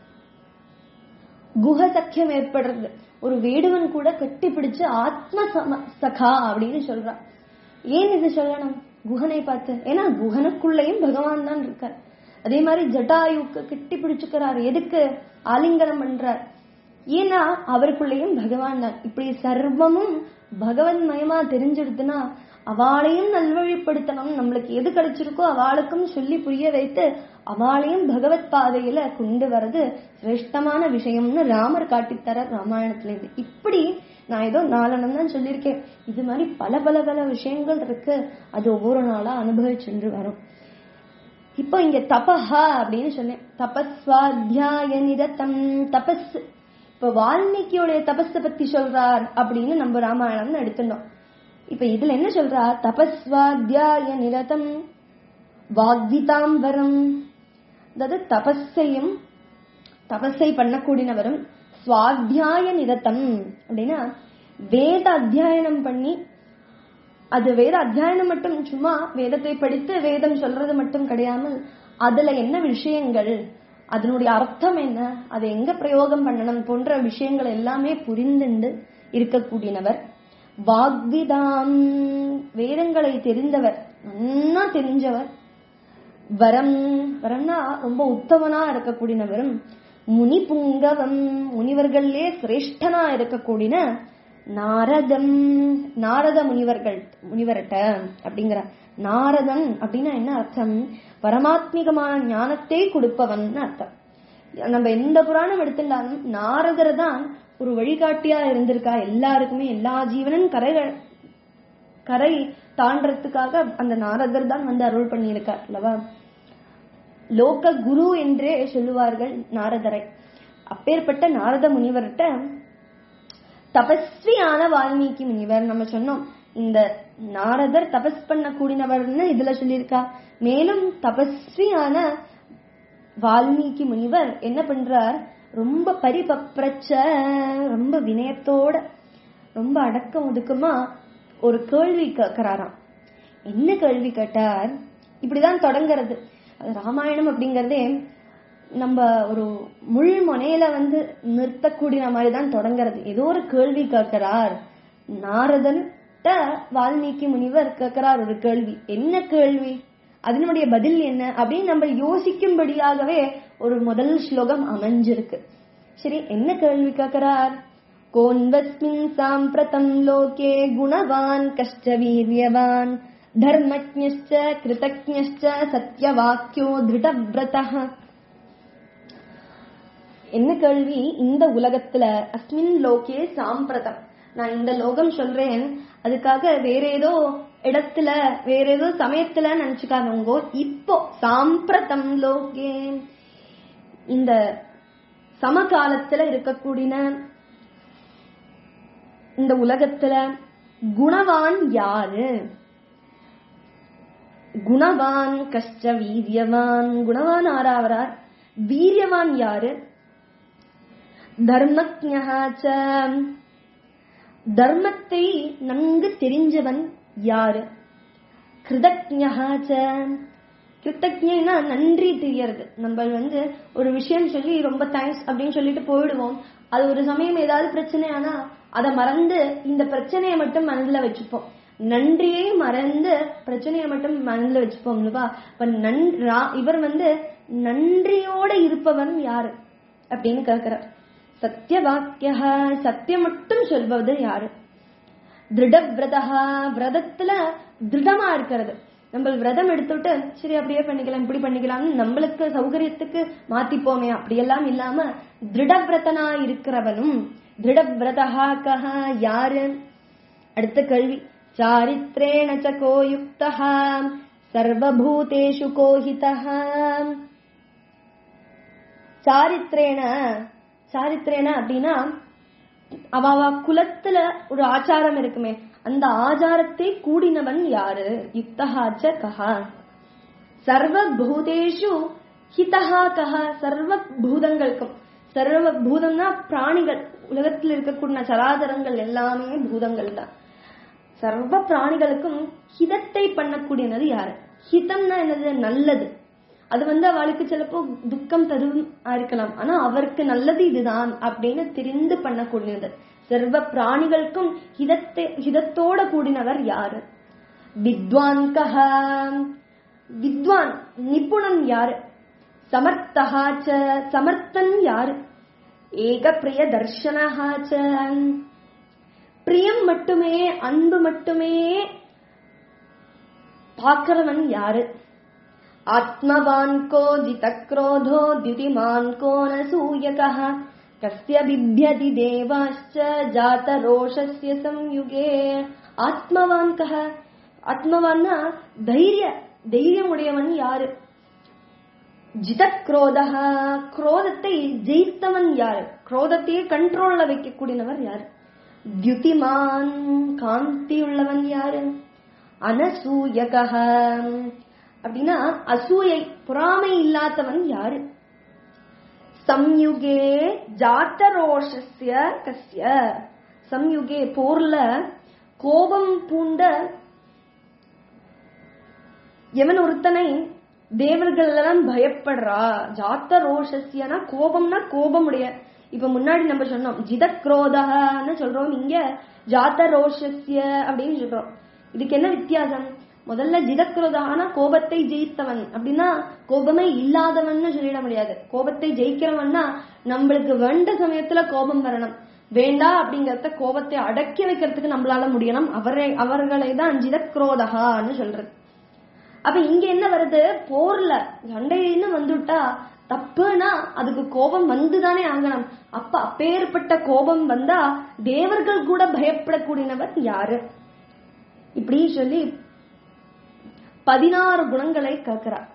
குஹ சக்கியம் ஏற்படுறது ஒரு வேடுவன் கூட கட்டி பிடிச்சு ஆத்ம சம சகா அப்படின்னு சொல்றான் ஏன் இது சொல்லணும் குஹனை பார்த்து ஏன்னா குஹனுக்குள்ளேயும் பகவான் தான் இருக்கார் அதே மாதிரி ஜட்டாயுக்கு கட்டி பிடிச்சுக்கிறார் எதுக்கு ஆலிங்கனம் பண்றார் ஏன்னா அவருக்குள்ளேயும் பகவான் தான் இப்படி சர்வமும் பகவன்மயமா தெரிஞ்சிடுதுன்னா அவளையும் நல்வழிப்படுத்தணும் நம்மளுக்கு எது கிடைச்சிருக்கோ அவளுக்கும் சொல்லி புரிய வைத்து அவளையும் பகவத் பாதையில கொண்டு வர்றது சிரேஷ்டமான விஷயம்னு ராமர் காட்டித்தர ராமாயணத்துல இருந்து இப்படி நான் ஏதோ நாலனம் தான் சொல்லியிருக்கேன் இது மாதிரி பல பல பல விஷயங்கள் இருக்கு அது ஒவ்வொரு நாளா அனுபவிச்சுட்டு வரும் இப்போ இங்க தபஹா அப்படின்னு சொன்னேன் தபஸ்வாத்தியாய நிரதம் தபஸ் இப்ப வால்மீகியோடைய தபஸ பத்தி சொல்றார் அப்படின்னு நம்ம ராமாயணம்னு எடுத்துட்டோம் இப்ப இதுல என்ன சொல்றா தபஸ்வாத்தியாய நிரதம் வாக்விதாம்பரம் அதாவது தபஸையும் தபஸை பண்ணக்கூடியவரும் சுவாத்தியாய நிரதம் அப்படின்னா வேத அத்தியாயனம் பண்ணி அது வேத அத்தியாயனம் மட்டும் சும்மா வேதத்தை படித்து வேதம் சொல்றது மட்டும் கிடையாமல் அதுல என்ன விஷயங்கள் அதனுடைய அர்த்தம் என்ன அதை எங்க பிரயோகம் பண்ணணும் போன்ற விஷயங்கள் எல்லாமே புரிந்துண்டு இருக்கக்கூடியவர் வாக்விதாம் வேதங்களை தெரிந்தவர் நன்னா தெரிஞ்சவர் வரம் வரம்னா ரொம்ப உத்தமனா இருக்கக்கூடியவரும் முனி புங்கவம் முனிவர்களே சிரேஷ்டனா இருக்கக்கூடிய நாரதம் நாரத முனிவர்கள் முனிவர்கிட்ட அப்படிங்கிற நாரதன் அப்படின்னா என்ன அர்த்தம் பரமாத்மிகமான ஞானத்தை கொடுப்பவன் அர்த்தம் நம்ம எந்த புராணம் எடுத்துட்டாலும் நாரதர் தான் ஒரு வழிகாட்டியா இருந்திருக்கா எல்லாருக்குமே எல்லா ஜீவனும் கரை கரை தாண்டறதுக்காக அந்த நாரதர் தான் வந்து அருள் பண்ணியிருக்கார் அல்லவா லோக குரு என்றே சொல்லுவார்கள் நாரதரை அப்பேற்பட்ட நாரத முனிவர்கிட்ட தபஸ்வியான வால்மீகி முனிவர் நம்ம சொன்னோம் இந்த நாரதர் தபஸ் பண்ண கூடினவர்னு இதுல சொல்லியிருக்கா மேலும் தபஸ்வியான வால்மீகி முனிவர் என்ன பண்றார் ரொம்ப பரிபப்ரச்ச ரொம்ப வினயத்தோட ரொம்ப அடக்கம் ஒதுக்கமா ஒரு கேள்வி கேட்கிறாராம் என்ன கேள்வி கேட்டார் இப்படிதான் தொடங்குறது அது ராமாயணம் அப்படிங்கறதே நம்ம ஒரு முள் முனையில வந்து நிறுத்தக்கூடிய மாதிரி தான் தொடங்குறது ஏதோ ஒரு கேள்வி கேட்கிறார் நாரதன் வால்மீகி முனிவர் கேட்கிறார் ஒரு கேள்வி என்ன கேள்வி அதனுடைய பதில் என்ன அப்படின்னு நம்ம யோசிக்கும்படியாகவே ஒரு முதல் ஸ்லோகம் அமைஞ்சிருக்கு சரி என்ன கேள்வி கேட்கிறார் கோன்வஸ்மின் சாம்பிரதம் லோகே குணவான் கஷ்ட வீரியவான் தர்மஜ்ஞश्च கிருதஜ்ஞश्च சத்யவாக்கியோ திருடபிரதः என்ன கேள்வி இந்த உலகத்துல அஸ்மின் லோகே சாம்பிரதம் நான் இந்த லோகம் சொல்றேன் அதுக்காக வேற ஏதோ இடத்துல வேற ஏதோ சமயத்துல நினைச்சுக்காதவங்க இப்போ சாம்பிரதம் லோகே இந்த சமகாலத்துல இருக்கக்கூடிய இந்த உலகத்துல குணவான் யாரு குணவான் கஷ்ட வீரியவான் குணவான் ஆறாவரார் வீரியவான் யாரு தர்மஜாச்ச தர்மத்தை நன்கு தெரிஞ்சவன் யாரு கிருதஜாச்ச கிருத்தஜ்னா நன்றி தெரியறது நம்ம வந்து ஒரு விஷயம் சொல்லி ரொம்ப தேங்க்ஸ் அப்படின்னு சொல்லிட்டு போயிடுவோம் அது ஒரு சமயம் ஏதாவது பிரச்சனை ஆனா அதை மறந்து இந்த பிரச்சனையை மட்டும் மனதுல வச்சுப்போம் நன்றியை மறந்து பிரச்சனையை மட்டும் மனதில் வச்சுப்போம் இல்லவா இப்ப நன் இவர் வந்து நன்றியோட இருப்பவன் யாரு அப்படின்னு கேட்கிறார் சத்திய வாக்கிய சத்தியம் மட்டும் சொல்வது யாரு திருடவிரதா விரதத்துல திருடமா இருக்கிறது நம்ம விரதம் எடுத்துட்டு சரி அப்படியே பண்ணிக்கலாம் இப்படி பண்ணிக்கலாம்னு நம்மளுக்கு சௌகரியத்துக்கு மாத்திப்போமே அப்படியெல்லாம் இல்லாம திருடவிரதனா இருக்கிறவனும் திருடவிரதா கஹ யாரு அடுத்த கேள்வி चारित्रेण च को युक्तः सर्वभूतेषु को हितः சாரித்ரேன சாரித்ரேன அப்படின்னா அவ குலத்துல ஒரு ஆச்சாரம் இருக்குமே அந்த ஆச்சாரத்தை கூடினவன் யாரு யுக்தஹாச்ச கஹா சர்வ பூதேஷு ஹிதஹா கஹா சர்வ பூதங்களுக்கும் சர்வ பூதம்னா பிராணிகள் உலகத்தில் இருக்கக்கூடிய சராதரங்கள் எல்லாமே பூதங்கள் தான் சர்வ பிராணிகளுக்கும் ஹிதத்தை பண்ணக்கூடியது யாரு ஹிதம்னா என்னது நல்லது அது வந்து அவளுக்கு சிலப்போ துக்கம் தரும் இருக்கலாம் ஆனா அவருக்கு நல்லது இதுதான் அப்படின்னு தெரிந்து பண்ணக்கூடியது சர்வ பிராணிகளுக்கும் ஹிதத்தை ஹிதத்தோட கூடினவர் யாரு வித்வான் கஹ வித்வான் நிபுணன் யாரு சமர்த்தகாச்ச சமர்த்தன் யாரு ஏக பிரிய தர்ஷனஹாச்ச பிரியம் மட்டுமே அன்பு மட்டுமே பார்க்கிறவன் யாரு ஆத்மவான் கோ ஜிதக்ரோதோ தியுதிமான் கோ நசூயகः கஸ்ய பிப்யதி தேவாश्च ஜாதரோஷஸ்ய சம்யுகே ஆத்மவான் கஹ ஆத்மவான்னா தைரிய தைரியம் உடையவன் யாரு ஜிதக்ரோதக குரோதத்தை ஜெயித்தவன் யாரு குரோதத்தையே கண்ட்ரோல்ல வைக்கக்கூடியவர் யாரு தியுதிமான் காந்தி உள்ளவன் யாரு அனசூயக அப்படின்னா அசூயை பொறாமை இல்லாதவன் யாரு சம்யுகே ஜாத்தரோஷஸ்ய கஸ்ய சம்யுகே போர்ல கோபம் பூண்ட எவன் ஒருத்தனை தேவர்கள் எல்லாம் பயப்படுறா ஜாத்த ரோஷஸ்யனா கோபம்னா கோபமுடைய இப்ப முன்னாடி நம்ம சொன்னோம் ஜிதக்ரோதன்னு சொல்றோம் இங்க ஜாத்த ரோஷஸ்ய அப்படின்னு சொல்றோம் இதுக்கு என்ன வித்தியாசம் முதல்ல ஜிதக்ரோதானா கோபத்தை ஜெயித்தவன் அப்படின்னா கோபமே இல்லாதவன்னு சொல்லிட முடியாது கோபத்தை ஜெயிக்கிறவன்னா நம்மளுக்கு வேண்ட சமயத்துல கோபம் வரணும் வேண்டா அப்படிங்கறத கோபத்தை அடக்கி வைக்கிறதுக்கு நம்மளால முடியணும் அவரை அவர்களை தான் ஜிதக்ரோதகான்னு சொல்றது அப்ப இங்க என்ன வருது போர்ல சண்டைன்னு வந்துட்டா தப்புனா அதுக்கு கோபம் வந்துதானே ஆகணும் அப்ப அப்பேற்பட்ட கோபம் வந்தா தேவர்கள் கூட பயப்படக்கூடியவர் யாரு இப்படி சொல்லி பதினாறு குணங்களை கேட்கிறார்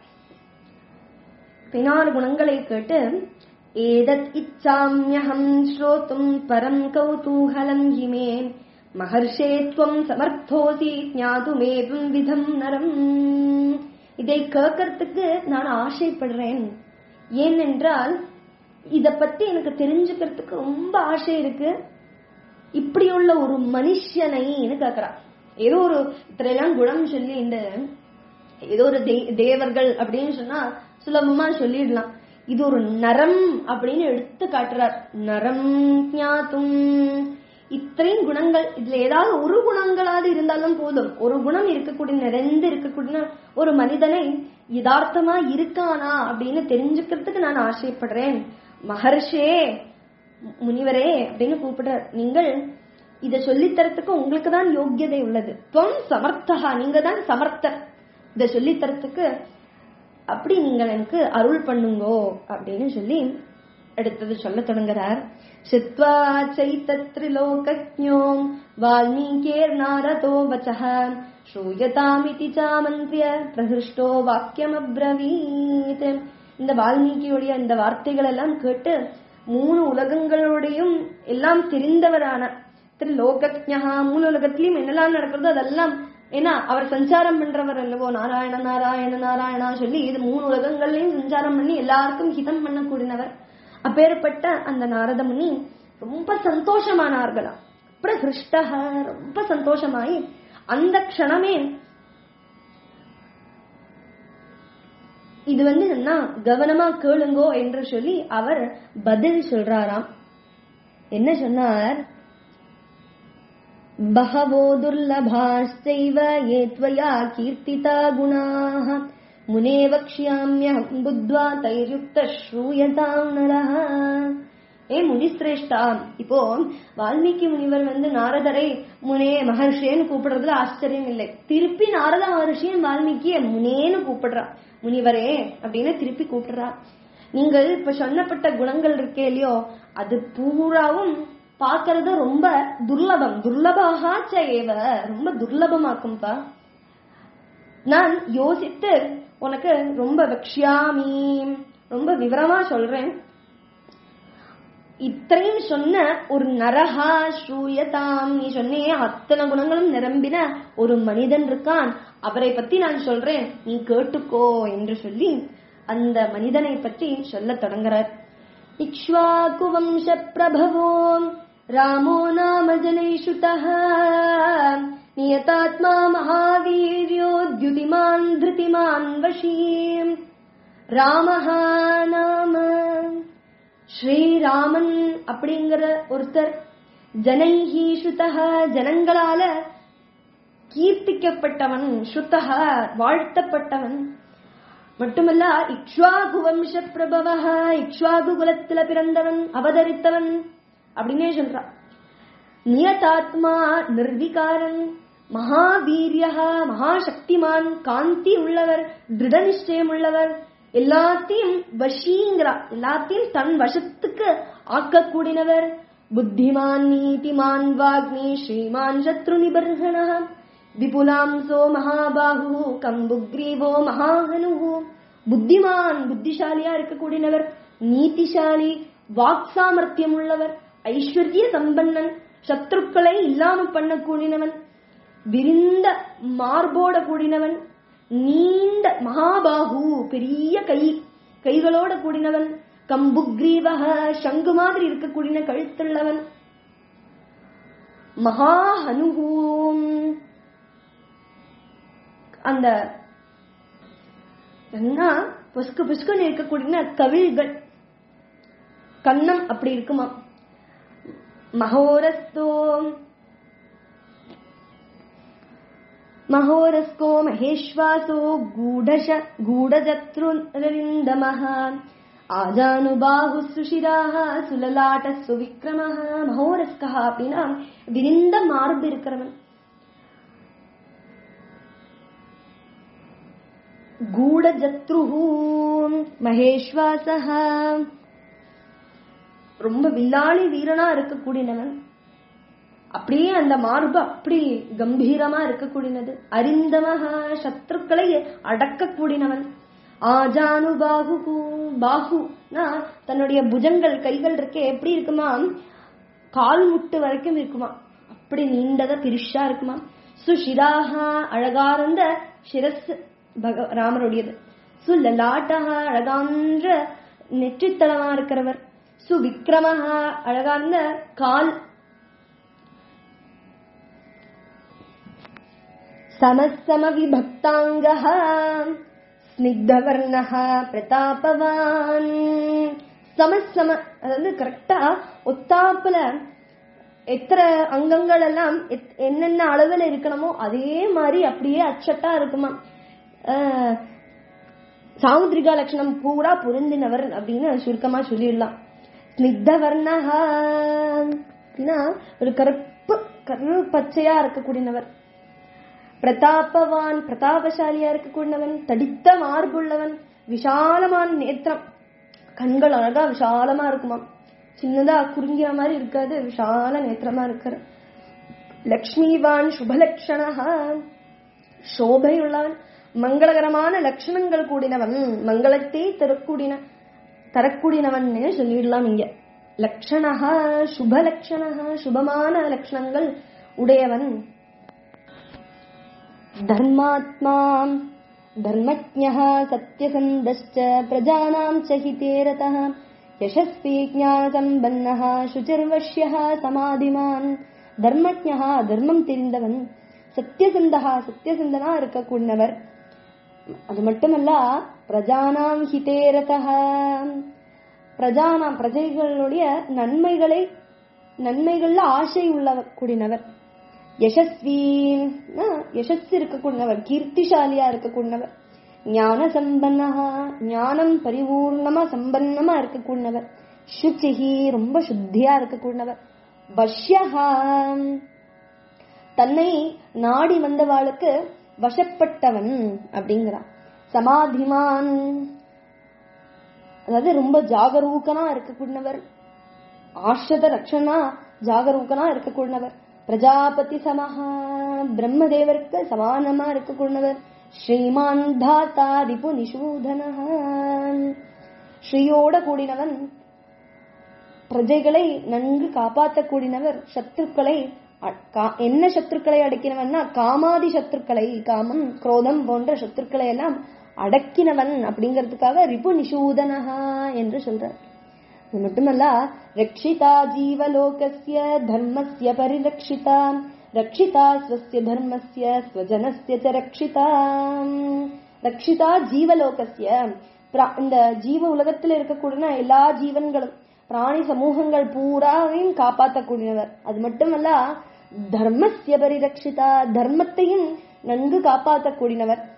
பதினாறு குணங்களை கேட்டு ஏதத் இச்சாமியகம் ஸ்ரோத்தும் பரம் கௌதூகலம் இமே மகர்ஷே துவம் சமர்த்தோசி ஞாதுமேவும் விதம் நரம் இதை கேட்கறதுக்கு நான் ஆசைப்படுறேன் ஏனென்றால் இத பத்தி எனக்கு தெரிஞ்சுக்கிறதுக்கு ரொம்ப ஆசை இருக்கு இப்படி உள்ள ஒரு மனுஷனைன்னு கேக்குறா ஏதோ ஒரு இத்தனையெல்லாம் குணம் சொல்லி இந்த ஏதோ ஒரு தே- தேவர்கள் அப்படின்னு சொன்னா சுலபமா சொல்லிடலாம் இது ஒரு நரம் அப்படின்னு எடுத்து காட்டுறார் நரம் ஞாத்தும் இத்தனையும் குணங்கள் இதுல ஏதாவது ஒரு குணங்களாவது இருந்தாலும் போதும் ஒரு குணம் இருக்கக்கூடிய நிறைந்து இருக்கக்கூடிய ஒரு மனிதனை யதார்த்தமா இருக்கானா அப்படின்னு தெரிஞ்சுக்கிறதுக்கு நான் ஆசைப்படுறேன் மகர்ஷே முனிவரே அப்படின்னு கூப்பிடுறார் நீங்கள் இத சொல்லித்தரத்துக்கு உங்களுக்கு தான் யோக்கியதை உள்ளது துவம் சமர்த்தகா நீங்க தான் சமர்த்தர் இத சொல்லித்தரத்துக்கு அப்படி நீங்கள் எனக்கு அருள் பண்ணுங்கோ அப்படின்னு சொல்லி அடுத்தது சொல்ல தொடங்குறார் சித்வா சைத்திரிலோகஜோ வால்மீகேர் நாரதோ வச்சः ஸ்ரூயதாமிதி சாமந்திரிய பிரகிருஷ்டோ வாக்கியம் அப்ரவீத் இந்த வால்மீகியுடைய இந்த வார்த்தைகள் எல்லாம் கேட்டு மூணு உலகங்களோடையும் எல்லாம் தெரிந்தவரான திரிலோகஜா மூணு உலகத்திலையும் என்னெல்லாம் நடக்கிறதோ அதெல்லாம் ஏன்னா அவர் சஞ்சாரம் பண்றவர் அல்லவோ நாராயண நாராயண நாராயணா சொல்லி இது மூணு உலகங்கள்லயும் சஞ்சாரம் பண்ணி எல்லாருக்கும் ஹிதம் பண்ணக்கூடியவர் அப்பேற்பட்ட அந்த நாரத முனி ரொம்ப சந்தோஷமானார்களாம் பிரகிருஷ்டக ரொம்ப சந்தோஷமாயி அந்த க்ஷணமே இது வந்து என்ன கவனமா கேளுங்கோ என்று சொல்லி அவர் பதில் சொல்றாராம் என்ன சொன்னார் बहवो दुर्लभाश्चैव ये त्वया कीर्तिता गुणाः मुने वक्ष्याम्यहम् बुद्ध्वा तैर्युक्तः श्रूयताम् नरः ஏ முனிஸ்ரேஷ்டா இப்போ வால்மீகி முனிவர் வந்து நாரதரை முனே மகர்ஷியன்னு கூப்பிடுறதுல ஆச்சரியம் இல்லை திருப்பி நாரத மகர்ஷியும் வால்மீகிய முனேன்னு கூப்பிடுறா முனிவரே அப்படின்னு திருப்பி கூப்பிடுறா நீங்கள் இப்ப சொன்னப்பட்ட குணங்கள் இருக்கே இல்லையோ அது பூராவும் பாக்குறது ரொம்ப துர்லபம் துர்லபாகா ஏவ ரொம்ப துர்லபமாக்கும்பா நான் யோசித்து உனக்கு ரொம்ப வக்ஷியாமி ரொம்ப விவரமா சொல்றேன் இத்தனையும் சொன்ன ஒரு நரஹா ஸ்ரூயதாம் நீ சொன்னே அத்தனை குணங்களும் நிரம்பின ஒரு மனிதன் இருக்கான் அவரை பத்தி நான் சொல்றேன் நீ கேட்டுக்கோ என்று சொல்லி அந்த மனிதனை பற்றி சொல்ல தொடங்குறார் இக்ஷ்வாகு வம்ச பிரபவோ ராமோ நாம ஜனைஷுதः நியதாத்மா மகாவீர்யோ द्युतिमान् धृतिमान् வஷீம் ராமஹ நாம ஸ்ரீராமன் அப்படிங்கிற ஒருத்தர் ஜனைஹி ஸ்ருதஹ ஜனங்களால கீர்த்திக்கப்பட்டவன் ஸ்ருதஹ வாழ்த்தப்பட்டவன் மட்டுமல்ல இக்ஷ்வாகு வம்ச பிரபவ இக்ஷ்வாகு குலத்துல பிறந்தவன் அவதரித்தவன் அப்படின்னே சொல்றான் நியதாத்மா நிர்விகாரன் மகாவீரிய மகாசக்திமான் காந்தி உள்ளவர் திருட நிச்சயம் உள்ளவர் எல்லாத்தையும் வஷீங்கிறா எல்லாத்தையும் தன் வசத்துக்கு ஆக்கக்கூடியவர் புத்திமான் நீதிமான் வாக்னி ஸ்ரீமான் சத்ரு நிபர்ஹண விபுலாம்சோ மகாபாகு கம்புக்ரீவோ மகாஹனு புத்திமான் புத்திசாலியா இருக்கக்கூடியவர் நீதிசாலி வாக் சாமர்த்தியம் உள்ளவர் ஐஸ்வர்ய சம்பன்னன் சத்ருக்களை இல்லாம பண்ணக்கூடியவன் விரிந்த மார்போட கூடினவன் நீண்ட மகாபாகு பெரிய கை கைகளோட கூடினவன் கம்புக்ரீவக சங்கு மாதிரி இருக்கக்கூடிய கழுத்துள்ளவன் மகாஹனுகூம் அந்த என்ன புஸ்கு புஸ்குன்னு இருக்கக்கூடிய கவிழ்கள் கன்னம் அப்படி இருக்குமா மகோரஸ்தோம் महोरस्को महेश्वासो गूढश गूढजत्रुरिन्दमः आजानुबाहुः सुशिराः सुललाटः सुविक्रमः மகோரஸ்கா அப்படின்னா விரிந்த மார்பு இருக்கிறவன் கூடஜத்ருஹூ மகேஸ்வாசः ரொம்ப வில்லாளி வீரனா இருக்கக்கூடியவன் அப்படியே அந்த மார்பு அப்படி கம்பீரமா இருக்கக்கூடியது அரிந்தமக சத்ருக்களை அடக்கக்கூடியவன் ஆஜானு பாகு பாகுனா தன்னுடைய புஜங்கள் கைகள் இருக்கே எப்படி இருக்குமா கால் முட்டு வரைக்கும் இருக்குமா அப்படி நீண்டதா பெருஷா இருக்குமா சுஷிராக அழகார்ந்த சிரஸ் பக ராமருடையது சுலலாட்டக அழகான்ற நெற்றித்தளமா இருக்கிறவர் சுவிக்ரமஹ அழகார்ந்த கால் समसमविभक्ताङ्गः ஸ்னிக்தவர்ணः பிரதாபவான் சமசம அதாவது கரெக்டா ஒத்தாப்புல எத்தனை அங்கங்கள் எல்லாம் எத்- என்னென்ன அளவுல இருக்கணுமோ அதே மாதிரி அப்படியே அச்சட்டா இருக்குமா ஆஹ், சாமுத்ரிகா லட்சணம் பூரா பொருந்தினவர் அப்படின்னு சுருக்கமா சொல்லிடலாம் ஸ்னிக்தவர்ணஹா அப்படின்னா ஒரு கருப்பு கரு பச்சையா இருக்கக்கூடியவர் பிரதாபவான் பிரதாபசாலியா இருக்கக்கூடியவன் தடித்த மார்புள்ளவன் விஷாலமான நேத்திரம் கண்கள் அழகா விஷாலமா இருக்குமாம் சின்னதா குறுங்கிற மாதிரி இருக்காது விஷால நேத்திரமா இருக்கிற லக்ஷ்மிவான் சுபலக்ஷணா சோபையுள்ளவன் மங்களகரமான லட்சணங்கள் கூடினவன் மங்களத்தை தரக்கூடின தரக்கூடியனவன்னு சொல்லிடலாம் இங்க லக்ஷணா சுபலக்ஷணா சுபமான லட்சணங்கள் உடையவன் धर्मात्मा धर्मज्ञः सत्यसन्धश्च प्रजानां च हिते रतः यशस्वी ज्ञानसम्पन्नः शुचिर्वश्यः समाधिमान् தர்மஜா தர்மம் தெரிந்தவன் சத்தியசந்தகா சத்தியசந்தனா இருக்கக்கூடியவர் அது மட்டுமல்ல பிரஜானாம் ஹிதேரதः பிரஜானாம் பிரஜைகளுடைய நன்மைகளை நன்மைகள்ல ஆசை உள்ள கூடினவர் யசஸ்வி யசஸ் இருக்கக்கூடியவர் கீர்த்திசாலியா இருக்கக்கூடியவர் ஞான சம்பன்னஹா ஞானம் பரிபூர்ணமா சம்பன்னமா இருக்கக்கூடியவர் சுச்சிஹி ரொம்ப சுத்தியா இருக்கக்கூடியவர் வஷ்யஹா தன்னை நாடி வந்தவாளுக்கு வசப்பட்டவன் அப்படிங்கிறான் சமாதிமான் அதாவது ரொம்ப ஜாகரூகனா இருக்கக்கூடியவர் ஆஷ்ரத ரக்ஷனா ஜாகரூகனா இருக்கக்கூடியவர் பிரஜாபதி சமஹா பிரம்மதேவருக்கு சமானமா இருக்கக்கூடியவர் ஸ்ரீமான் தாத்தா ரிபு நிஷூதனஹ ஸ்ரீயோட கூடினவன் பிரஜைகளை நன்கு காப்பாற்றக்கூடியவர் சத்துருக்களை அ- கா- என்ன சத்துருக்களை அடக்கினவன்னா காமாதி சத்துருக்களை காமம் குரோதம் போன்ற சத்துருக்களை எல்லாம் அடக்கினவன் அப்படிங்கிறதுக்காக ரிபு நிஷூதனஹா என்று சொல்றார் அது மட்டுமல்ல ரக்ஷிதா ஜீவலோகஸ்ய தர்மஸ்ய பரிரக்ஷிதா ரக்ஷிதா ஸ்வஸ்ய தர்மஸ்ய ஸ்வஜனஸ்ய ச ரக்ஷிதா ரக்ஷிதா ஜீவலோகஸ்ய பிரா- இந்த ஜீவ உலகத்தில் இருக்கக்கூடிய எல்லா ஜீவன்களும் பிராணி சமூகங்கள் பூராவையும் காப்பாற்றக்கூடியவர் அது மட்டுமல்ல தர்மஸ்ய பரிரக்ஷிதா தர்மத்தையும் நன்கு காப்பாற்றக்கூடியவர்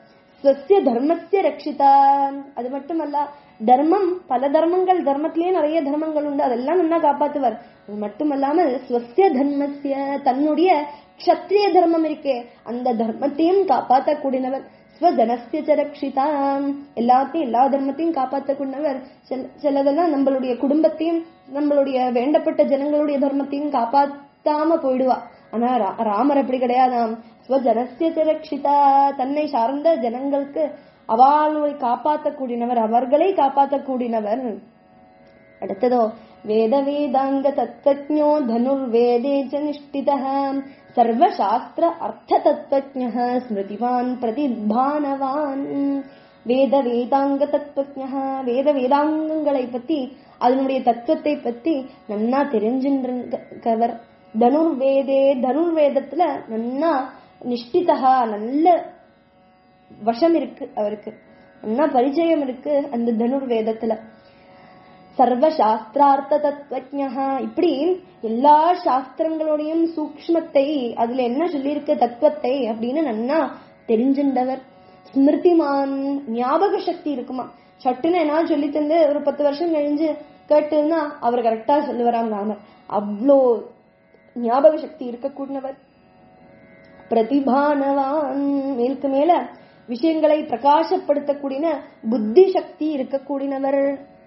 ஸ்வசிய தர்மஸ்ய ரட்சிதா அது மட்டுமல்ல தர்மம் பல தர்மங்கள் தர்மத்திலேயே நிறைய தர்மங்கள் உண்டு அதெல்லாம் நல்லா காப்பாத்துவார் அது மட்டுமல்லாமல் ஸ்வசிய தர்மஸ்ய தன்னுடைய க்ஷத்ரிய தர்மம் இருக்கே அந்த தர்மத்தையும் காப்பாற்றக்கூடியவர் ஸ்வஜனஸ்ய ச ரக்ஷிதா எல்லாத்தையும் எல்லா தர்மத்தையும் காப்பாற்றக்கூடியவர் சில- சிலதெல்லாம் நம்மளுடைய குடும்பத்தையும் நம்மளுடைய வேண்டப்பட்ட ஜனங்களுடைய தர்மத்தையும் காப்பாத்தாம போயிடுவா ஆனா ரா- ராமர் அப்படி கிடையாதாம் ஸ்வஜனஸ்ய ச ரக்ஷிதா தன்னை சார்ந்த ஜனங்களுக்கு அவளுடைய காப்பாற்றக்கூடியவர் அவர்களை காப்பாற்றக்கூடியவர் அடுத்ததோ வேத வேதாங்க தத்வஜோ தனுர்வேதே ச நிஷ்டிதः சர்வசாஸ்திர அர்த்த தத்வஜ ஸ்மிருதிவான் பிரதிபானவான் வேத வேதாங்க தத்வஜ வேத வேதாங்கங்களை பத்தி அதனுடைய தத்துவத்தை பத்தி நன்னா தெரிஞ்சின்றவர் தனுர்வேதே தனுர்வேதத்துல நன்னா நிஷ்டிதா நல்ல வசம் இருக்கு அவருக்கு நன்னா பரிச்சயம் இருக்கு அந்த தனுர்வேதத்துல சர்வ சாஸ்திரார்த்த தத்துவஜா இப்படி எல்லா சாஸ்திரங்களுடையும் சூக்ஷ்மத்தை அதுல என்ன சொல்லியிருக்கு தத்துவத்தை அப்படின்னு நன்னா தெரிஞ்சின்றவர் ஸ்மிருதிமான் ஞாபக சக்தி இருக்குமா சட்டுன்னு என்ன சொல்லி தந்து ஒரு பத்து வருஷம் கழிஞ்சு கேட்டுன்னா அவர் கரெக்டா சொல்லுவாராம் ராமர் அவ்வளோ ஞாபக சக்தி இருக்கக்கூடியவர் பிரதிபானவான் மேலுக்கு மேல விஷயங்களை பிரகாசப்படுத்தக்கூடிய புத்தி சக்தி இருக்கக்கூடியவர்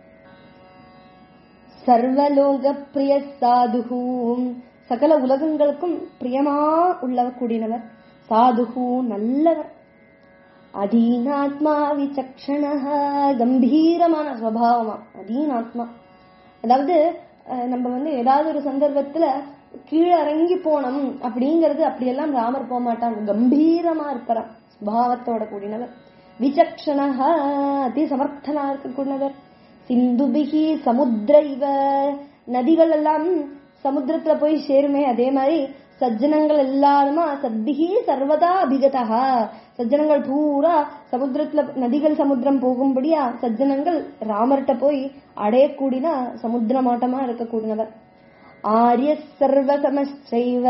சர்வலோக பிரிய சாதுகு சகல உலகங்களுக்கும் பிரியமா உள்ள கூடினவர் சாதுகு நல்லவர் அதீனாத்மா விசக்ஷண கம்பீரமான சுவாவமா அதீனாத்மா அதாவது அஹ், நம்ம வந்து ஏதாவது ஒரு சந்தர்ப்பத்துல கீழே இறங்கி போனோம் அப்படிங்கறது அப்படியெல்லாம் ராமர் போக மாட்டான் கம்பீரமா இருப்பாராம் சுபாவத்தோட கூடினவர் விசக்ஷண அதி சமர்த்தனா இருக்கக்கூடியவர் சிந்துபிகி சமுத்திர இவ நதிகள் எல்லாம் சமுத்திரத்துல போய் சேருமே அதே மாதிரி சஜ்ஜனங்கள் எல்லாருமா சத்பிகி சர்வதா அபிகதா சஜ்ஜனங்கள் பூரா சமுத்திரத்துல நதிகள் சமுத்திரம் போகும்படியா சஜ்ஜனங்கள் ராமர்கிட்ட போய் அடையக்கூடினா சமுத்திரமாட்டமா இருக்கக்கூடியவர் ஆரிய சர்வ சமச்சைவ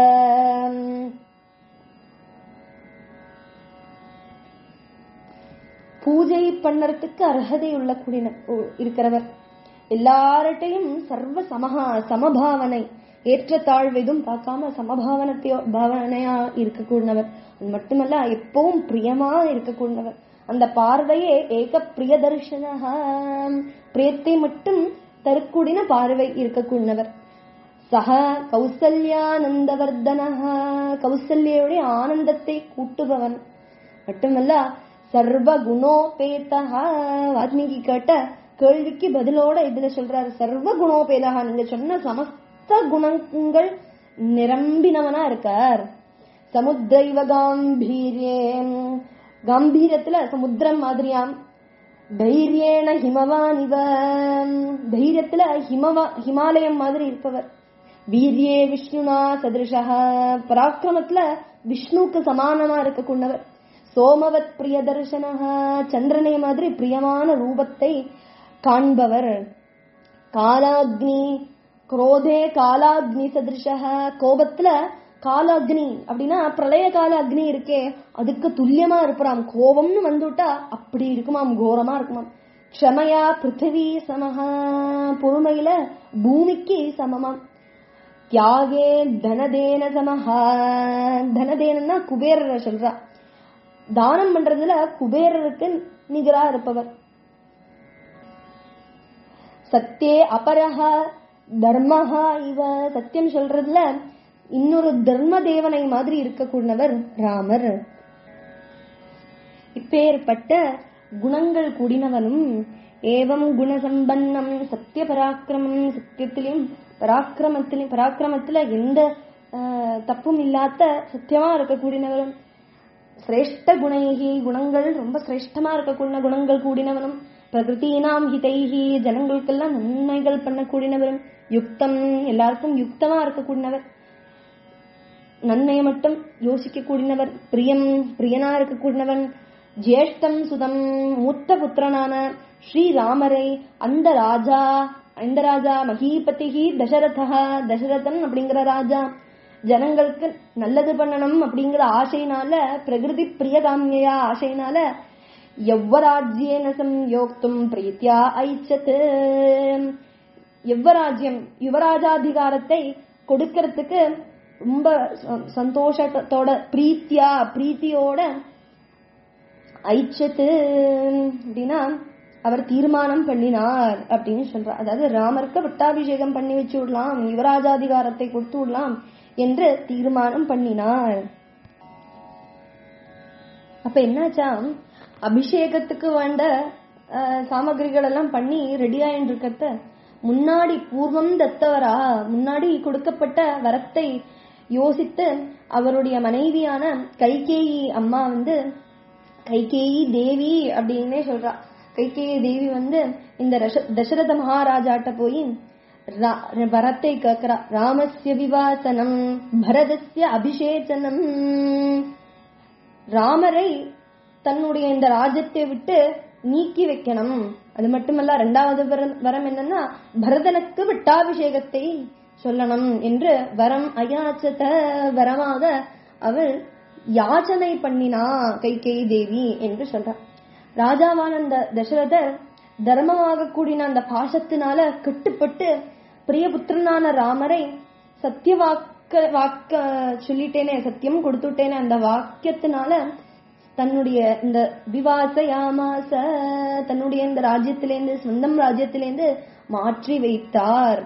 பூஜை பண்ணறதுக்கு அர்ஹதை உள்ள குடின இருக்கிறவர் எல்லார்ட்டையும் சர்வ சமஹா சமபாவனை ஏற்றத்தாழ்வு எதுவும் பார்க்காம சமபாவனத்தையோ பாவனையா இருக்கக்கூடியவர் அது மட்டுமல்ல எப்பவும் பிரியமா இருக்கக்கூடியவர் அந்த பார்வையே ஏக பிரிய தர்ஷனஹா பிரியத்தை மட்டும் தரக்கூடின பார்வை இருக்கக்கூடியவர் சக கௌசல்யானந்தவர்தனஹா கௌசல்யோடைய ஆனந்தத்தை கூட்டுபவன் மட்டுமல்ல சர்வ குணோபேதா வால்மீகி கேட்ட கேள்விக்கு பதிலோட இதுல சொல்றாரு சர்வ குணோபேதா நீங்க சொன்ன சமஸ்த குணங்கள் நிரம்பினவனா இருக்கார் சமுத்திரைவ காம்பீரியே காம்பீரியத்துல சமுத்திரம் மாதிரியாம் தைரியேன ஹிமவான் இவ தைரியத்துல ஹிமவா ஹிமாலயம் மாதிரி இருப்பவர் வீரியே விஷ்ணுனா சதிருஷா பராக்கிரமத்துல விஷ்ணுக்கு சமானமா இருக்கக்கூடியவர் சோமவத் பிரிய தர்சனஹா சந்திரனை மாதிரி பிரியமான ரூபத்தை காண்பவர் காலாக்னி குரோதே காலாக்னி சதிருஷா கோபத்துல காலாக்னி அப்படின்னா பிரளய கால அக்னி இருக்கே அதுக்கு துல்லியமா இருப்பாராம் கோபம்னு வந்துட்டா அப்படி இருக்குமாம் கோரமா இருக்குமாம் க்ஷமையா பிருத்திவி சமஹா பொறுமையில பூமிக்கு சமமாம் தியாகே தனதேன சமஹா தனதேனா குபேரரை சொல்றா தானம் பண்றதுல குபேரருக்கு நிகரா இருப்பவர் சத்தியே அபரஹா தர்மஹா இவ சத்தியம் சொல்றதுல இன்னொரு தர்ம தேவனை மாதிரி இருக்கக்கூடியவர் ராமர் இப்பேற்பட்ட குணங்கள் கூடினவனும் ஏவம் குணசம்பன்னம் சத்திய பராக்கிரமம் சத்தியத்திலையும் பராக்கிரமத்திலையும் பராக்கிரமத்துல எந்த ஆஹ், தப்பும் இல்லாத சத்தியமா இருக்கக்கூடியவரும் சிரேஷ்ட குணைகி குணங்கள் ரொம்ப சிரேஷ்டமா இருக்கக்கூடிய குணங்கள் கூடினவனும் பிரகிருத்தீனாம் ஹிதைஹி ஜனங்களுக்கெல்லாம் நன்மைகள் பண்ணக்கூடியவரும் யுக்தம் எல்லாருக்கும் யுக்தமா இருக்கக்கூடியவர் நன்மையை மட்டும் யோசிக்க கூடினவர் பிரியம் பிரியனா இருக்க கூடினவன் ஜேஷ்டம் சுதம் மூத்த புத்திரனான ஸ்ரீராமரை அந்த ராஜா இந்த ராஜா மகீபதிகி தசரதா தசரதன் அப்படிங்கிற ராஜா ஜனங்களுக்கு நல்லது பண்ணணும் அப்படிங்கிற ஆசையினால பிரகிருதி பிரியகாமியா ஆசையினால யவ்வராஜ்யேன சம்யோக்தும் பிரீத்தியா ஐச்சத் யுவராஜ்யம் யுவராஜாதிகாரத்தை கொடுக்கறதுக்கு ரொம்ப ச- சந்தோஷத்தோட பிரீத்தியா பிரீத்தியோட ஐச்சத்து அப்படின்னா அவர் தீர்மானம் பண்ணினார் அப்படின்னு சொல்றார் அதாவது ராமருக்கு பட்டாபிஷேகம் பண்ணி வச்சு விடலாம் யுவராஜாதிகாரத்தை கொடுத்து விடலாம் என்று தீர்மானம் பண்ணினார் அப்ப என்னாச்சா அபிஷேகத்துக்கு வேண்ட அஹ், சாமகிரிகள் எல்லாம் பண்ணி ரெடி ஆயின்னு இருக்கத்த முன்னாடி பூர்வம் தத்தவரா முன்னாடி கொடுக்கப்பட்ட வரத்தை யோசித்து அவருடைய மனைவியான கைகேயி அம்மா வந்து கைகேயி தேவி அப்படின்னே சொல்றா கைகேயி தேவி வந்து இந்த ரஷ- தசரத மகாராஜாட்ட போய் ரா- வரத்தை கேக்குறா ராமஸ்ய விவாசனம் பரதஸ்ய அபிஷேச்சனம் ராமரை தன்னுடைய இந்த ராஜ்யத்தை விட்டு நீக்கி வைக்கணும் அது மட்டுமல்ல இரண்டாவது வரம் வரம் என்னன்னா பரதனுக்கு விட்டாபிஷேகத்தை சொல்லணும் என்று வரம் அயாச்சத வரமாக அவள் யாச்சனை பண்ணினா கைகேயி தேவி என்று சொல்றார் ராஜாவான அந்த தசரதர் தர்மமாக கூடின அந்த பாசத்தினால கட்டுப்பட்டு பிரியபுத்திரனான ராமரை சத்திய வாக்க வாக்க சொல்லிட்டேனே சத்தியம் கொடுத்துட்டேனே அந்த வாக்கியத்தினால தன்னுடைய இந்த விவாசயாமாச தன்னுடைய இந்த ராஜ்யத்திலேருந்து சொந்தம் ராஜ்யத்திலேருந்து மாற்றி வைத்தார்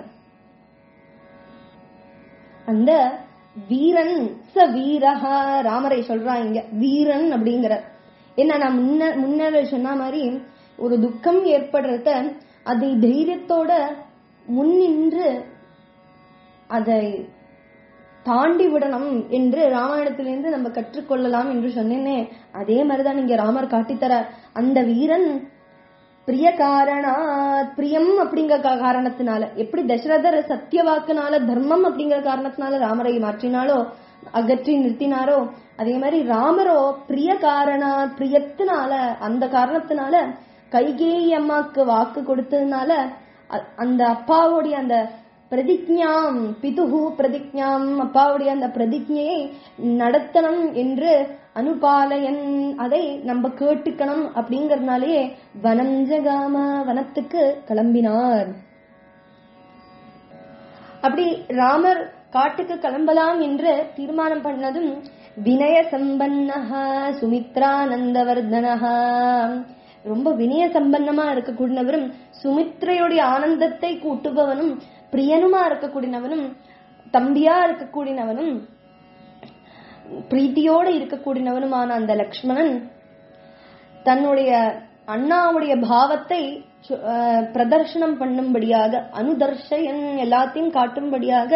அந்த வீரன் ச வீரஹா ராமரை சொல்றான் இங்க வீரன் அப்படிங்கிற என்ன நான் முன்ன முன்னர் சொன்ன மாதிரி ஒரு துக்கம் ஏற்படுறத அதை தைரியத்தோட முன்னின்று அதை தாண்டி விடணும் என்று ராமாயணத்திலிருந்து நம்ம கற்றுக்கொள்ளலாம் என்று சொன்னேனே அதே மாதிரிதான் இங்க ராமர் காட்டித்தரார் அந்த வீரன் பிரிய காரணாத் பிரியம் அப்படிங்கிற கா- காரணத்தினால எப்படி தசரதர் சத்திய வாக்குனால தர்மம் அப்படிங்கிற காரணத்தினால ராமரை மாற்றினாலோ அகற்றி நிறுத்தினாரோ அதே மாதிரி ராமரோ பிரிய காரணாத் பிரியத்தினால அந்த காரணத்தினால கைகேயி அம்மாக்கு வாக்கு கொடுத்ததுனால அ- அந்த அப்பாவுடைய அந்த பிரதிஜ்ஞாம் பிதுகு பிரதிஜ்ஞாம் அப்பாவுடைய அந்த பிரதிஜையை நடத்தணும் என்று அனுபாலயன் அதை நம்ம கேட்டுக்கணும் அப்படிங்கறதுனாலேயே வனம் ஜகாம வனத்துக்கு கிளம்பினார் அப்படி ராமர் காட்டுக்கு கிளம்பலாம் என்று தீர்மானம் பண்ணதும் வினய சம்பன்னஹா சுமித்ரானந்தவர்தனஹா ரொம்ப வினய சம்பன்னமா இருக்கக்கூடியவரும் சுமித்ரையுடைய ஆனந்தத்தை கூட்டுபவனும் பிரியனுமா இருக்கக்கூடியவனும் தம்பியா இருக்கக்கூடியவனும் பிரீத்தியோட இருக்கக்கூடியவனுமான அந்த லக்ஷ்மணன் தன்னுடைய அண்ணாவுடைய பாவத்தை சு- அஹ், பிரதர்ஷனம் பண்ணும்படியாக அனுதர்ஷயன் எல்லாத்தையும் காட்டும்படியாக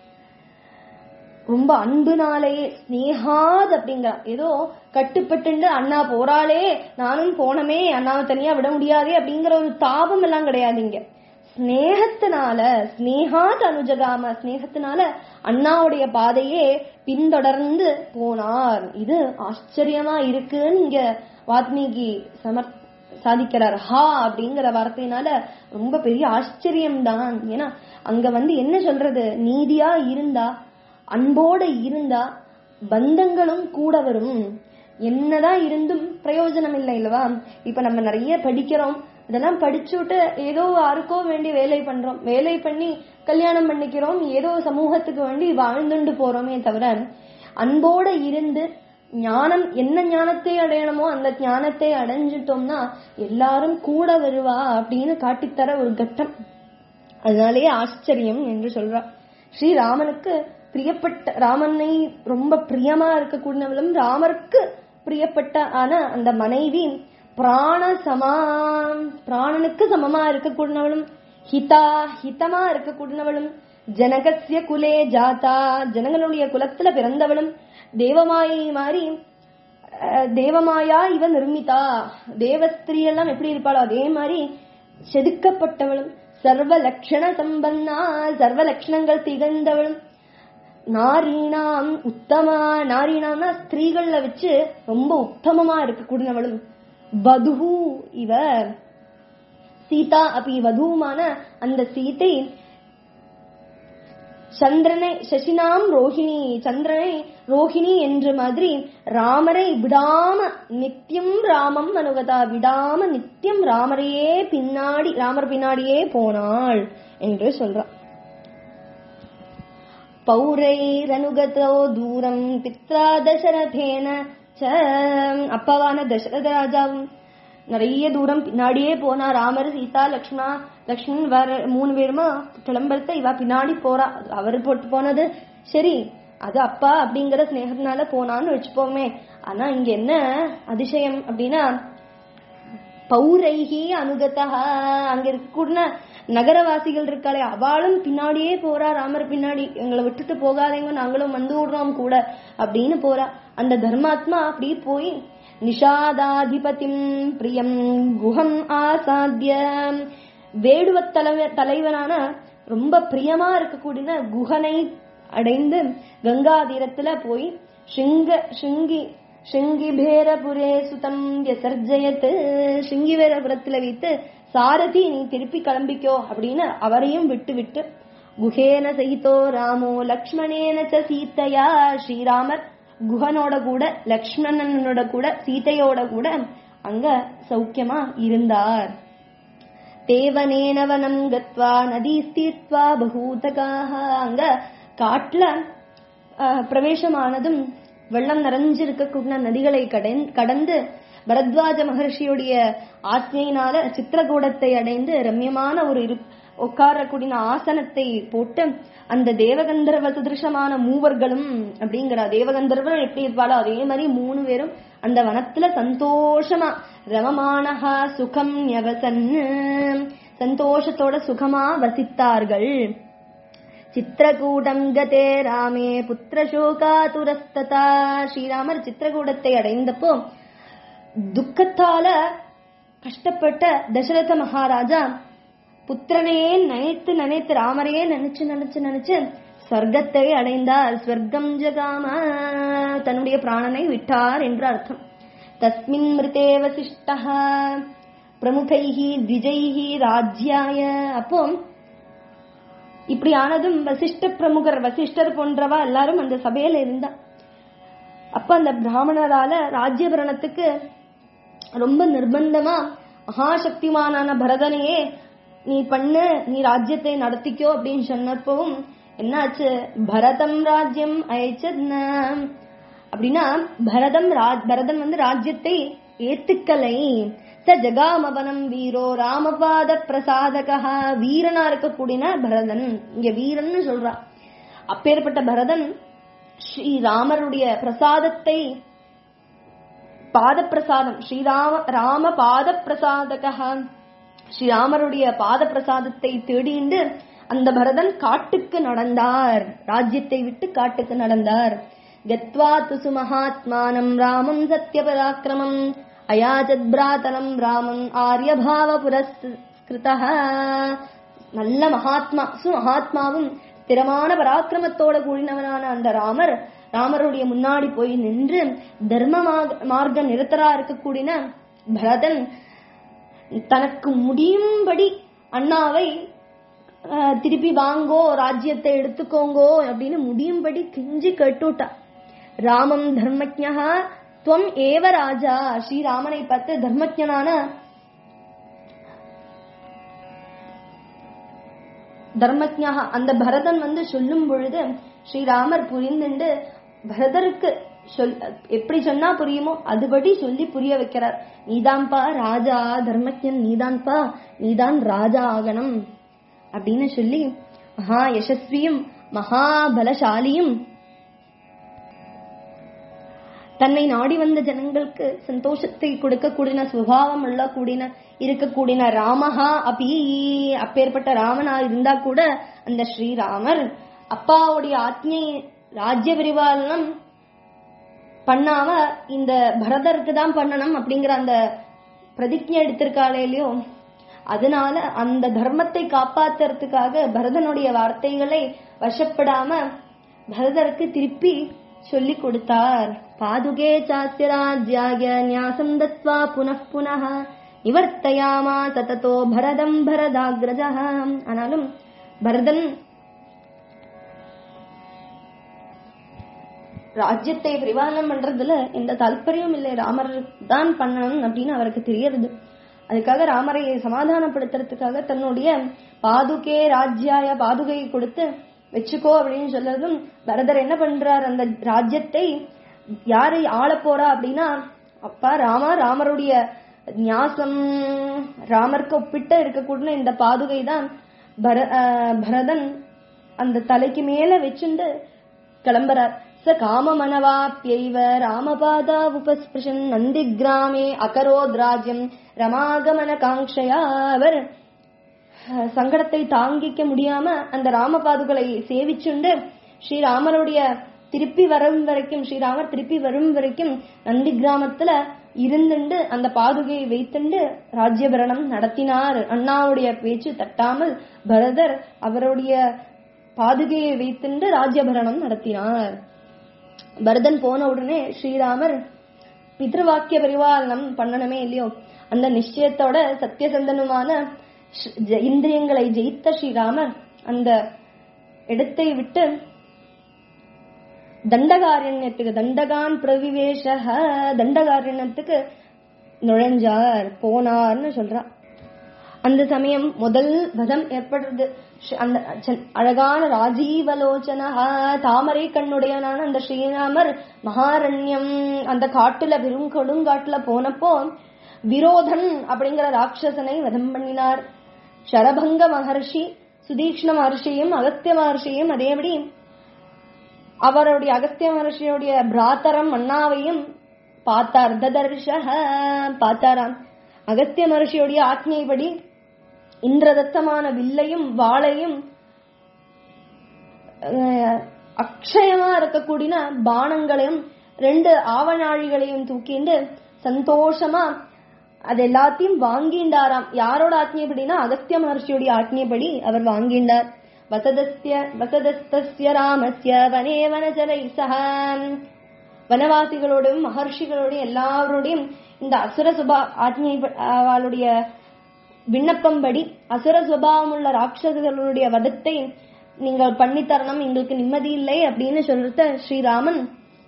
ரொம்ப அன்புனாலேயே ஸ்னேகாத் அப்படிங்கிற ஏதோ கட்டுப்பட்டு அண்ணா போறாளே நானும் போனமே அண்ணாவை தனியா விட முடியாதே அப்படிங்கிற ஒரு தாபம் எல்லாம் கிடையாது இங்க ஸ்னேகத்தினால ஸ்னேகாத் அனுஜகாம ஸ்னேகத்தினால அண்ணாவுடைய பாதையே பின்தொடர்ந்து போனார் இது ஆச்சரியமா இருக்குன்னு இங்க வாத்மீகி சமர் சாதிக்கிறார் ஹா அப்படிங்கிற வார்த்தையினால ரொம்ப பெரிய ஆச்சரியம் தான் ஏன்னா அங்க வந்து என்ன சொல்றது நீதியா இருந்தா அன்போட இருந்தா பந்தங்களும் கூட வரும் என்னதான் இருந்தும் பிரயோஜனம் இல்லை இல்லவா இப்ப நம்ம நிறைய படிக்கிறோம் இதெல்லாம் படிச்சுட்டு ஏதோ யாருக்கோ வேண்டி வேலை பண்றோம் வேலை பண்ணி கல்யாணம் பண்ணிக்கிறோம் ஏதோ சமூகத்துக்கு வேண்டி வாழ்ந்துண்டு போறோமே தவிர அன்போட இருந்து ஞானம் என்ன ஞானத்தை அடையணுமோ அந்த ஞானத்தை அடைஞ்சிட்டோம்னா எல்லாரும் கூட வருவா அப்படின்னு காட்டித்தர ஒரு கட்டம் அதனாலேயே ஆச்சரியம் என்று சொல்றா ஸ்ரீராமனுக்கு பிரியப்பட்ட ராமனை ரொம்ப பிரியமா இருக்கக்கூடியவளும் ராமருக்கு பிரியப்பட்ட ஆன அந்த மனைவி பிராண சமா பிராணனுக்கு சமமா இருக்கக்கூடியவளும் ஹிதா ஹிதமா இருக்கக்கூடியவளும் ஜனகசிய குலே ஜாதா ஜனங்களுடைய குலத்துல பிறந்தவளும் தேவமாயை மாதிரி அஹ், தேவமாயா இவ நிர்மிதா தேவஸ்திரீ எல்லாம் எப்படி இருப்பாளோ அதே மாதிரி செதுக்கப்பட்டவளும் சர்வ லட்சண சம்பன்னா சர்வ லட்சணங்கள் திகழ்ந்தவளும் நாரீணாம் உத்தமா நாரீணாம்னா ஸ்திரீகள்ல வச்சு ரொம்ப உத்தமமா இருக்கக்கூடியவளும் வதுஹு இவ சீதா அப்படி வதுவுமான அந்த சீதை சந்திரனை சசினாம் ரோஹிணி சந்திரனை ரோஹிணி என்ற மாதிரி ராமரை விடாம நித்தியம் ராமம் அனுகதா விடாம நித்தியம் ராமரையே பின்னாடி ராமர் பின்னாடியே போனாள் என்று சொல்றான் பௌரைரனுகதோ தூரம் பித்ரா தசரதேன ச அப்பாவான தசரத ராஜாவும் நிறைய தூரம் பின்னாடியே போனா ராமர் சீதா லக்ஷ்மணா லக்ஷ்மணன் வேற மூணு பேருமா கிளம்புறத இவ பின்னாடி போறா அவர் போட்டு போனது சரி அது அப்பா அப்படிங்கிற ஸ்நேகத்தினால போனான்னு வச்சுப்போமே ஆனா இங்க என்ன அதிசயம் அப்படின்னா பௌரைகி அனுகதா அங்க இருக்கக்கூடிய நகரவாசிகள் இருக்காளே அவளும் பின்னாடியே போறா ராமர் பின்னாடி எங்களை விட்டுட்டு போகாதேங்க நாங்களும் வந்து விடுறோம் கூட அப்படின்னு போறா அந்த தர்மாத்மா அப்படி போய் நிஷாதாதிபதிம் பிரியம் குஹம் ஆசாத்திய வேடுவ தலைவ தலைவனான ரொம்ப பிரியமா இருக்கக்கூடிய குஹனை அடைந்து கங்கா தீரத்துல போய் சிங்க சிங்கி சிங்கிபேரபுரே சுதம் விசர்ஜயத்து சிங்கிபேரபுரத்துல வைத்து சாரதி நீ திருப்பி கிளம்பிக்கோ அப்படின்னு அவரையும் விட்டு விட்டு குஹேன சகிதோ ராமோ லக்ஷ்மணேன ச சீதையா ஸ்ரீராமர் குஹனோட கூட லக்ஷ்மணனோட கூட சீதையோட கூட அங்க சௌக்கியமா இருந்தார் தேவனேனவனம் கத்வா நதி ஸ்தீத்வா பகூதகாக அங்க காட்டுல அஹ், பிரவேசமானதும் வெள்ளம் நிறைஞ்சிருக்கக்கூடிய நதிகளை கடன்- கடந்து பரத்வாஜ மகர்ஷியுடைய ஆജ്ഞையினால சித்திரகூடத்தை அடைந்து ரம்யமான ஒரு இரு உட்காரக்கூடிய ஆசனத்தை போட்டு அந்த தேவகந்தர்வ சதிருஷமான மூவர்களும் அப்படிங்கிற தேவகந்தர்வர் எப்படி இருப்பாளோ அதே மாதிரி மூணு பேரும் அந்த வனத்துல சந்தோஷமா ரமமானஹா சுகம் யவசன் சந்தோஷத்தோட சுகமா வசித்தார்கள் சித்திரகூடம் கதே ராமே புத்திரசோகாதுரஸ்ததா ஸ்ரீராமர் சித்திரகூடத்தை அடைந்தப்போ துக்கத்தால கஷ்டப்பட்ட தசரத மகாராஜா புத்திரனையே நினைத்து நினைத்து ராமரையே நினைச்சு நினைச்சு நினைச்சு ஸ்வர்க்கத்தை அடைந்தார் ஸ்வர்க்கம் ஜகாம தன்னுடைய பிராணனை விட்டார் என்று அர்த்தம் தஸ்மின் மிருதே வசிஷ்டா பிரமுகைஹி திஜைஹி ராஜ்யாய அப்போ இப்படி ஆனதும் வசிஷ்ட பிரமுகர் வசிஷ்டர் போன்றவா எல்லாரும் அந்த சபையில இருந்தா அப்ப அந்த பிராமணரால ராஜ்யபரணத்துக்கு ரொம்ப நிர்பந்தமா மகாசக்திமானான பரதனையே நீ பண்ணு நீ ராஜ்யத்தை நடத்திக்கோ அப்படின்னு சொன்னப்பவும் என்னாச்சு பரதம் ராஜ்யம் அயச்சத்ன அப்படின்னா பரதம் ராஜ் பரதன் வந்து ராஜ்யத்தை ஏத்துக்கலை ச ஜகாமவனம் வீரோ ராமபாத பிரசாதகா வீரனா இருக்கக்கூடிய பரதன் இங்க வீரன்னு சொல்றா அப்பேற்பட்ட பரதன் ஸ்ரீ ராமருடைய பிரசாதத்தை பாதப்பிரசாதம் ஸ்ரீராம ராம பாத பிரசாதக ஸ்ரீராமருடைய பாத பிரசாதத்தை தேடிண்டு அந்த பரதன் காட்டுக்கு நடந்தார் ராஜ்யத்தை விட்டு காட்டுக்கு நடந்தார் கத்வா துசு மகாத்மானம் ராமம் சத்ய பராக்கிரமம் அயாச்சத் பிராதனம் ராமம் ஆரியபாவ புரஸ்கிருத நல்ல மகாத்மா சு மகாத்மாவும் ஸ்திரமான பராக்கிரமத்தோட கூடினவனான அந்த ராமர் ராமருடைய முன்னாடி போய் நின்று தர்ம மாக- மார்க்க நிரத்தரா இருக்கக்கூடிய பரதன் தனக்கு முடியும்படி அண்ணாவை அஹ், திருப்பி வாங்கோ ராஜ்யத்தை எடுத்துக்கோங்கோ அப்படின்னு முடியும்படி கெஞ்சி கேட்டுட்டா ராமம் தர்மஜா துவம் ஏவ ராஜா ஸ்ரீராமனை பார்த்து தர்மஜனான தர்மஜா அந்த பரதன் வந்து சொல்லும் பொழுது ஸ்ரீராமர் புரிந்துண்டு பரதருக்கு சொல் எப்படி சொன்னா புரியுமோ அதுபடி சொல்லி புரிய வைக்கிறார் நீதான்பா ராஜா தர்மஜன் நீதான்பா நீதான் ராஜா ஆகணும் அப்படின்னு சொல்லி மகா யசஸ்வியும் மகாபலசாலியும் தன்னை நாடி வந்த ஜனங்களுக்கு சந்தோஷத்தை கொடுக்கக்கூடிய சுபாவம் உள்ள கூடின இருக்கக்கூடிய ராமஹா அப்பி அப்பேற்பட்ட ராமனா இருந்தா கூட அந்த ஸ்ரீராமர் அப்பாவுடைய ஆத்மை ராஜ்ய விரிவாலனம் பண்ணாம இந்த பரதருக்கு தான் பண்ணணும் அப்படிங்கிற அந்த பிரதிஜை எடுத்திருக்காளே இல்லையோ அதனால அந்த தர்மத்தை காப்பாத்துறதுக்காக பரதனுடைய வார்த்தைகளை வசப்படாம பரதருக்கு திருப்பி சொல்லி கொடுத்தார் பாதுகே சாஸ்ய ராஜ்யாய நியாசம் தத்வா புனః புனः நிவர்த்தயாமா சததோ பரதம் பரதாகிரஜ ஆனாலும் பரதன் ராஜ்யத்தை பரிபாலனம் பண்றதுல எந்த தால்பரியம் இல்லை ராமர் தான் பண்ணணும் அப்படின்னு அவருக்கு தெரியறது அதுக்காக ராமரை சமாதானப்படுத்துறதுக்காக தன்னுடைய பாதுகே ராஜ்யாய பாதுகையை கொடுத்து வச்சுக்கோ அப்படின்னு சொல்றதும் பரதர் என்ன பண்றார் அந்த ராஜ்யத்தை யாரை ஆள போறா அப்படின்னா அப்பா ராமா ராமருடைய ஞாசம் ராமருக்கு ஒப்பிட்ட இருக்கக்கூடிய இந்த பாதுகை தான் பர ஆஹ் பரதன் அந்த தலைக்கு மேல வச்சுண்டு கிளம்புறார் ச காமமனவாப்யைவ ராமபாதா உபஸ்பிருஷன் நந்தி கிராமே அகரோத் ராஜ்யம் ரமாகமன காங்கையா அவர் அஹ், சங்கடத்தை தாங்கிக்க முடியாம அந்த ராமபாதுகளை சேவிச்சுண்டு ஸ்ரீராமருடைய திருப்பி வரும் வரைக்கும் ஸ்ரீராமர் திருப்பி வரும் வரைக்கும் நந்தி கிராமத்துல இருந்துண்டு அந்த பாதுகையை வைத்துண்டு ராஜ்யபரணம் நடத்தினார் அண்ணாவுடைய பேச்சு தட்டாமல் பரதர் அவருடைய பாதுகையை வைத்துண்டு ராஜ்யபரணம் நடத்தினார் பரதன் போன உடனே ஸ்ரீராமர் பித்ருவாக்கிய பரிபாலனம் பண்ணணுமே இல்லையோ அந்த நிச்சயத்தோட சத்தியசந்தனுமான ஸ்ரீ- ஜ- இந்திரியங்களை ஜெயித்த ஸ்ரீராமர் அந்த இடத்தை விட்டு தண்டகாரண்யத்துக்கு தண்டகான் பிரவிவேஷ தண்டகாரண்யத்துக்கு நுழைஞ்சார் போனார்னு சொல்றா அந்த சமயம் முதல் வதம் ஏற்படுறது ஸ்ரீ- அந்த ச- அழகான ராஜீவலோச்சன தாமரை கண்ணுடையனான அந்த ஸ்ரீராமர் மகாரண்யம் அந்த காட்டுல வெறும் கொடுங்காட்டுல போனப்போ விரோதன் அப்படிங்கிற ராட்சசனை வதம் பண்ணினார் சரபங்க மகர்ஷி சுதீக்ஷ்ண மகர்ஷியும் அகத்திய மகர்ஷியும் அதேபடி அவருடைய அகஸ்திய மகர்ஷியுடைய பிராத்தரம் அண்ணாவையும் பார்த்தார் ததர்ஷ பார்த்தாராம் அகஸ்திய மகர்ஷியுடைய ஆத்மியைப்படி இந்திரதத்தமான வில்லையும் வாளையும் அஹ், அக்ஷயமா இருக்கக்கூடிய பானங்களையும் ரெண்டு ஆவணாழிகளையும் தூக்கிண்டு சந்தோஷமா அது எல்லாத்தையும் வாங்கிண்டாராம் யாரோட ஆத்மியப்படினா அகஸ்திய மகர்ஷியுடைய ஆத்மியப்படி அவர் வாங்கிண்டார் வசதஸ்ய வசதஸ்தஸ்ய ராமஸ்ய வனே வனஜரை சக வனவாசிகளோடும் மகர்ஷிகளோடும் எல்லாரோடையும் இந்த அசுர சுபா ஆத்மியை அவளுடைய விண்ணப்பம்படி அசுர சுபாவம் உள்ள ராட்சசர்களுடைய வதத்தை நீங்கள் பண்ணி தரணும் எங்களுக்கு நிம்மதி இல்லை அப்படின்னு சொல்றத ஸ்ரீராமன்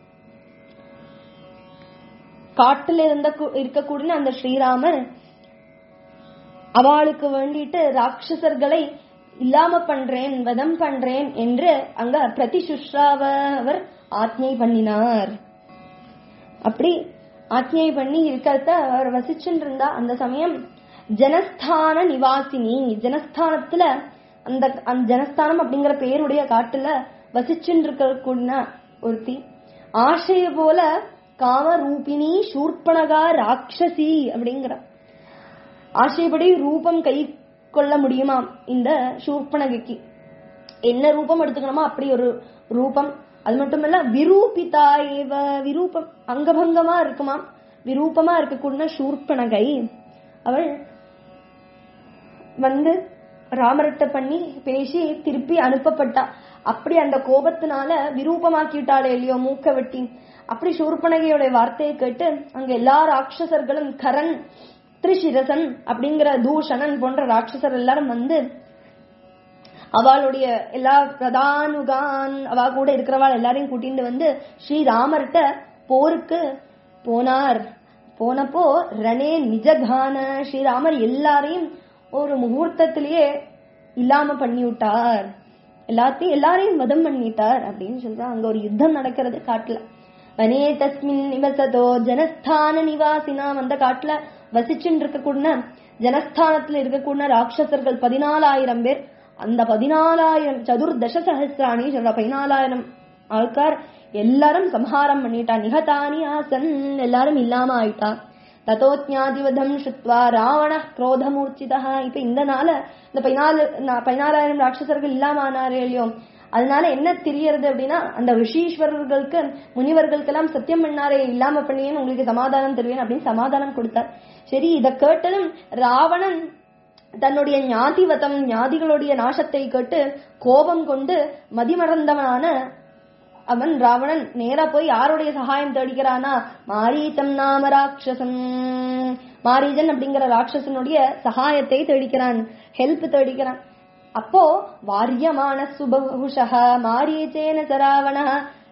காட்டுல இருந்த கு- இருக்கக்கூடிய அந்த ஸ்ரீராமர் அவளுக்கு வேண்டிட்டு ராட்சசர்களை இல்லாம பண்றேன் வதம் பண்றேன் என்று அங்க பிரதிசுஷ்ராவ அவர் ஆத்மை பண்ணினார் அப்படி ஆத்மியை பண்ணி இருக்கிறத அவர் வசிச்சுட்டு இருந்தா அந்த சமயம் ஜனஸ்தான நிவாசினி ஜனஸ்தானத்துல அந்த அந்த ஜனஸ்தானம் அப்படிங்கிற பேருடைய காட்டுல வசிச்சுட்டு இருக்கக்கூடிய ஒருத்தி ஆசைய போல காமரூபிணி சூர்பனகா ராட்சசி அப்படிங்கிற ஆசைப்படி ரூபம் கை கொள்ள முடியுமாம் இந்த சூர்பனகைக்கு என்ன ரூபம் எடுத்துக்கணுமோ அப்படி ஒரு ரூபம் அது மட்டும் இல்ல விரூபிதா ஏவ விரூபம் அங்கபங்கமா இருக்குமாம் விரூபமா இருக்கக்கூடிய சூர்பனகை அவள் வந்து ராமர்கிட்ட பண்ணி பேசி திருப்பி அனுப்பப்பட்டா அப்படி அந்த கோபத்தினால விரூபமாக்கிட்டாளே இல்லையோ மூக்க வெட்டி அப்படி சூர்பனகையோட வார்த்தையை கேட்டு அங்க எல்லா ராட்சசர்களும் கரண் திரிசிரசன் அப்படிங்கிற தூஷணன் போன்ற ராட்சசர் எல்லாரும் வந்து அவளுடைய எல்லா பிரதானுகான் அவ கூட இருக்கிறவாள் எல்லாரையும் கூட்டிட்டு வந்து ஸ்ரீராமர்கிட்ட போருக்கு போனார் போனப்போ ரணே நிஜகான ஸ்ரீராமர் எல்லாரையும் ஒரு முகூர்த்தத்திலேயே இல்லாம பண்ணி விட்டார் எல்லாத்தையும் எல்லாரையும் வதம் பண்ணிட்டார் அப்படின்னு சொல்றா அங்க ஒரு யுத்தம் நடக்கிறது காட்டுல வனே தஸ்மின் நிவசதோ ஜனஸ்தான நிவாசினாம் அந்த காட்டுல வசிச்சுட்டு இருக்கக்கூடிய ஜனஸ்தானத்துல இருக்கக்கூடிய ராட்சசர்கள் பதினாலாயிரம் பேர் அந்த பதினாலாயிரம் சதுர்தச சஹசிராணி சொல்ற பதினாலாயிரம் ஆൾക്കാർ எல்லாரும் சம்ஹாரம் பண்ணிட்டா நிகதானி ஆசன் எல்லாரும் இல்லாம ஆயிட்டா ததோஜாதிவதம் ஸ்ருத்வா ராவண குரோதமூர்ச்சிதா இப்ப இந்த நாள இந்த பதினாலு நா- பதினாலாயிரம் ராட்சசர்கள் இல்லாம ஆனாரே இல்லையோ அதனால என்ன தெரியறது அப்படின்னா அந்த ரிஷீஸ்வரர்களுக்கு முனிவர்களுக்கெல்லாம் சத்தியம் பண்ணாரே இல்லாம பண்ணியேன்னு உங்களுக்கு சமாதானம் தருவேன் அப்படின்னு சமாதானம் கொடுத்தார் சரி இத கேட்டதும் ராவணன் தன்னுடைய ஞாதிவதம் ஞாதிகளுடைய நாசத்தை கேட்டு கோபம் கொண்டு மதிமறந்தவனான அவன் ராவணன் நேரா போய் யாருடைய சகாயம் தேடிக்கிறானா மாரீதம் நாம ராட்சசன் மாரீஜன் அப்படிங்கிற ராட்சசனுடைய சகாயத்தை தேடிக்கிறான் ஹெல்ப் தேடிக்கிறான் அப்போ வாரியமான சுபகுஷ மாரீச்சேன சராவண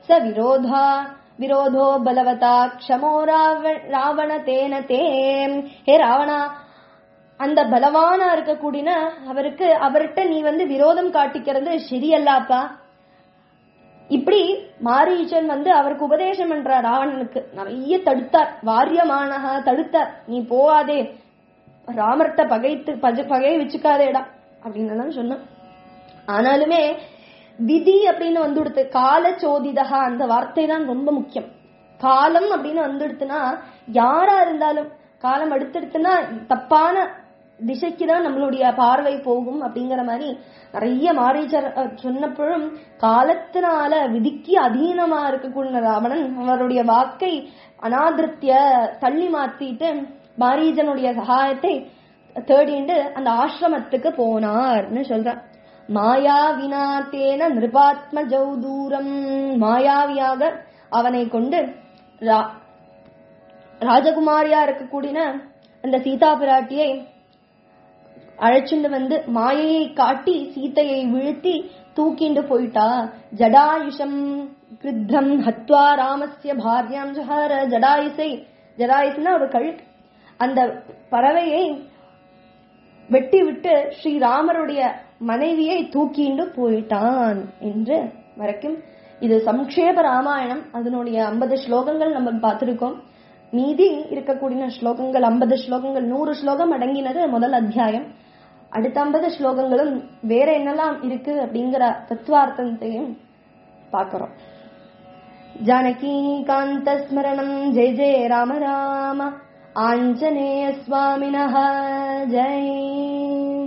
ச விரோதா விரோதோ பலவதா க்ஷமோ ராவ- ராவண தேன தே ஹே ராவணா அந்த பலவானா இருக்கக்கூடிய அவருக்கு அவர்கிட்ட நீ வந்து விரோதம் காட்டிக்கிறது சரியல்லாப்பா இப்படி மாரீச்சன் வந்து அவருக்கு உபதேசம் பண்றார் ராவணனுக்கு நிறைய தடுத்தார் வாரியமானஹா தடுத்தார் நீ போவாதே ராமர்கிட்ட பகைத்து பஜ பகை வச்சுக்காதேடா அப்படின்னு எல்லாம் சொன்னான் ஆனாலுமே விதி அப்படின்னு வந்துடுத்து கால சோதிதகா அந்த வார்த்தை தான் ரொம்ப முக்கியம் காலம் அப்படின்னு வந்துடுத்துனா யாரா இருந்தாலும் காலம் அடுத்தடுத்துனா தப்பான திசைக்கு தான் நம்மளுடைய பார்வை போகும் அப்படிங்கிற மாதிரி நிறைய மாரீச்சர் அஹ், சொன்னப்பழும் காலத்தினால விதிக்கு அதீனமா இருக்கக்கூடிய ராவணன் அவருடைய வாக்கை அனாதிருத்திய தள்ளி மாத்திட்டு மாரீஜனுடைய சகாயத்தை தேடிண்டு அந்த ஆசிரமத்துக்கு போனார்னு சொல்றார் மாயாவினா தேன நிருபாத்ம ஜௌதூரம் மாயாவியாக அவனை கொண்டு ரா- ராஜகுமாரியா இருக்கக்கூடிய அந்த சீதா பிராட்டியை அழைச்சிண்டு வந்து மாயையை காட்டி சீதையை வீழ்த்தி தூக்கிண்டு போயிட்டா ஜடாயுஷம் கிருத்தம் ஹத்வா ராமஸ்ய பாரியாம் ஜஹார ஜடாயுசை ஜடாயுசுன்னா ஒரு கழுகு அந்த பறவையை வெட்டி விட்டு ஸ்ரீராமருடைய மனைவியை தூக்கிண்டு போயிட்டான் என்று வரைக்கும் இது சம்க்ஷேப ராமாயணம் அதனுடைய ஐம்பது ஸ்லோகங்கள் நம்ம பார்த்திருக்கோம் மீதி இருக்கக்கூடிய ஸ்லோகங்கள் ஐம்பது ஸ்லோகங்கள் நூறு ஸ்லோகம் அடங்கினது முதல் அத்தியாயம் அடுத்த ஐம்பது ஸ்லோகங்களும் வேற என்னெல்லாம் இருக்கு அப்படிங்கிற தத்துவார்த்தத்தையும் பார்க்கிறோம் जानकीकान्तस्मरणम् जय जय राम राम आञ्जनेयस्वामिनः जय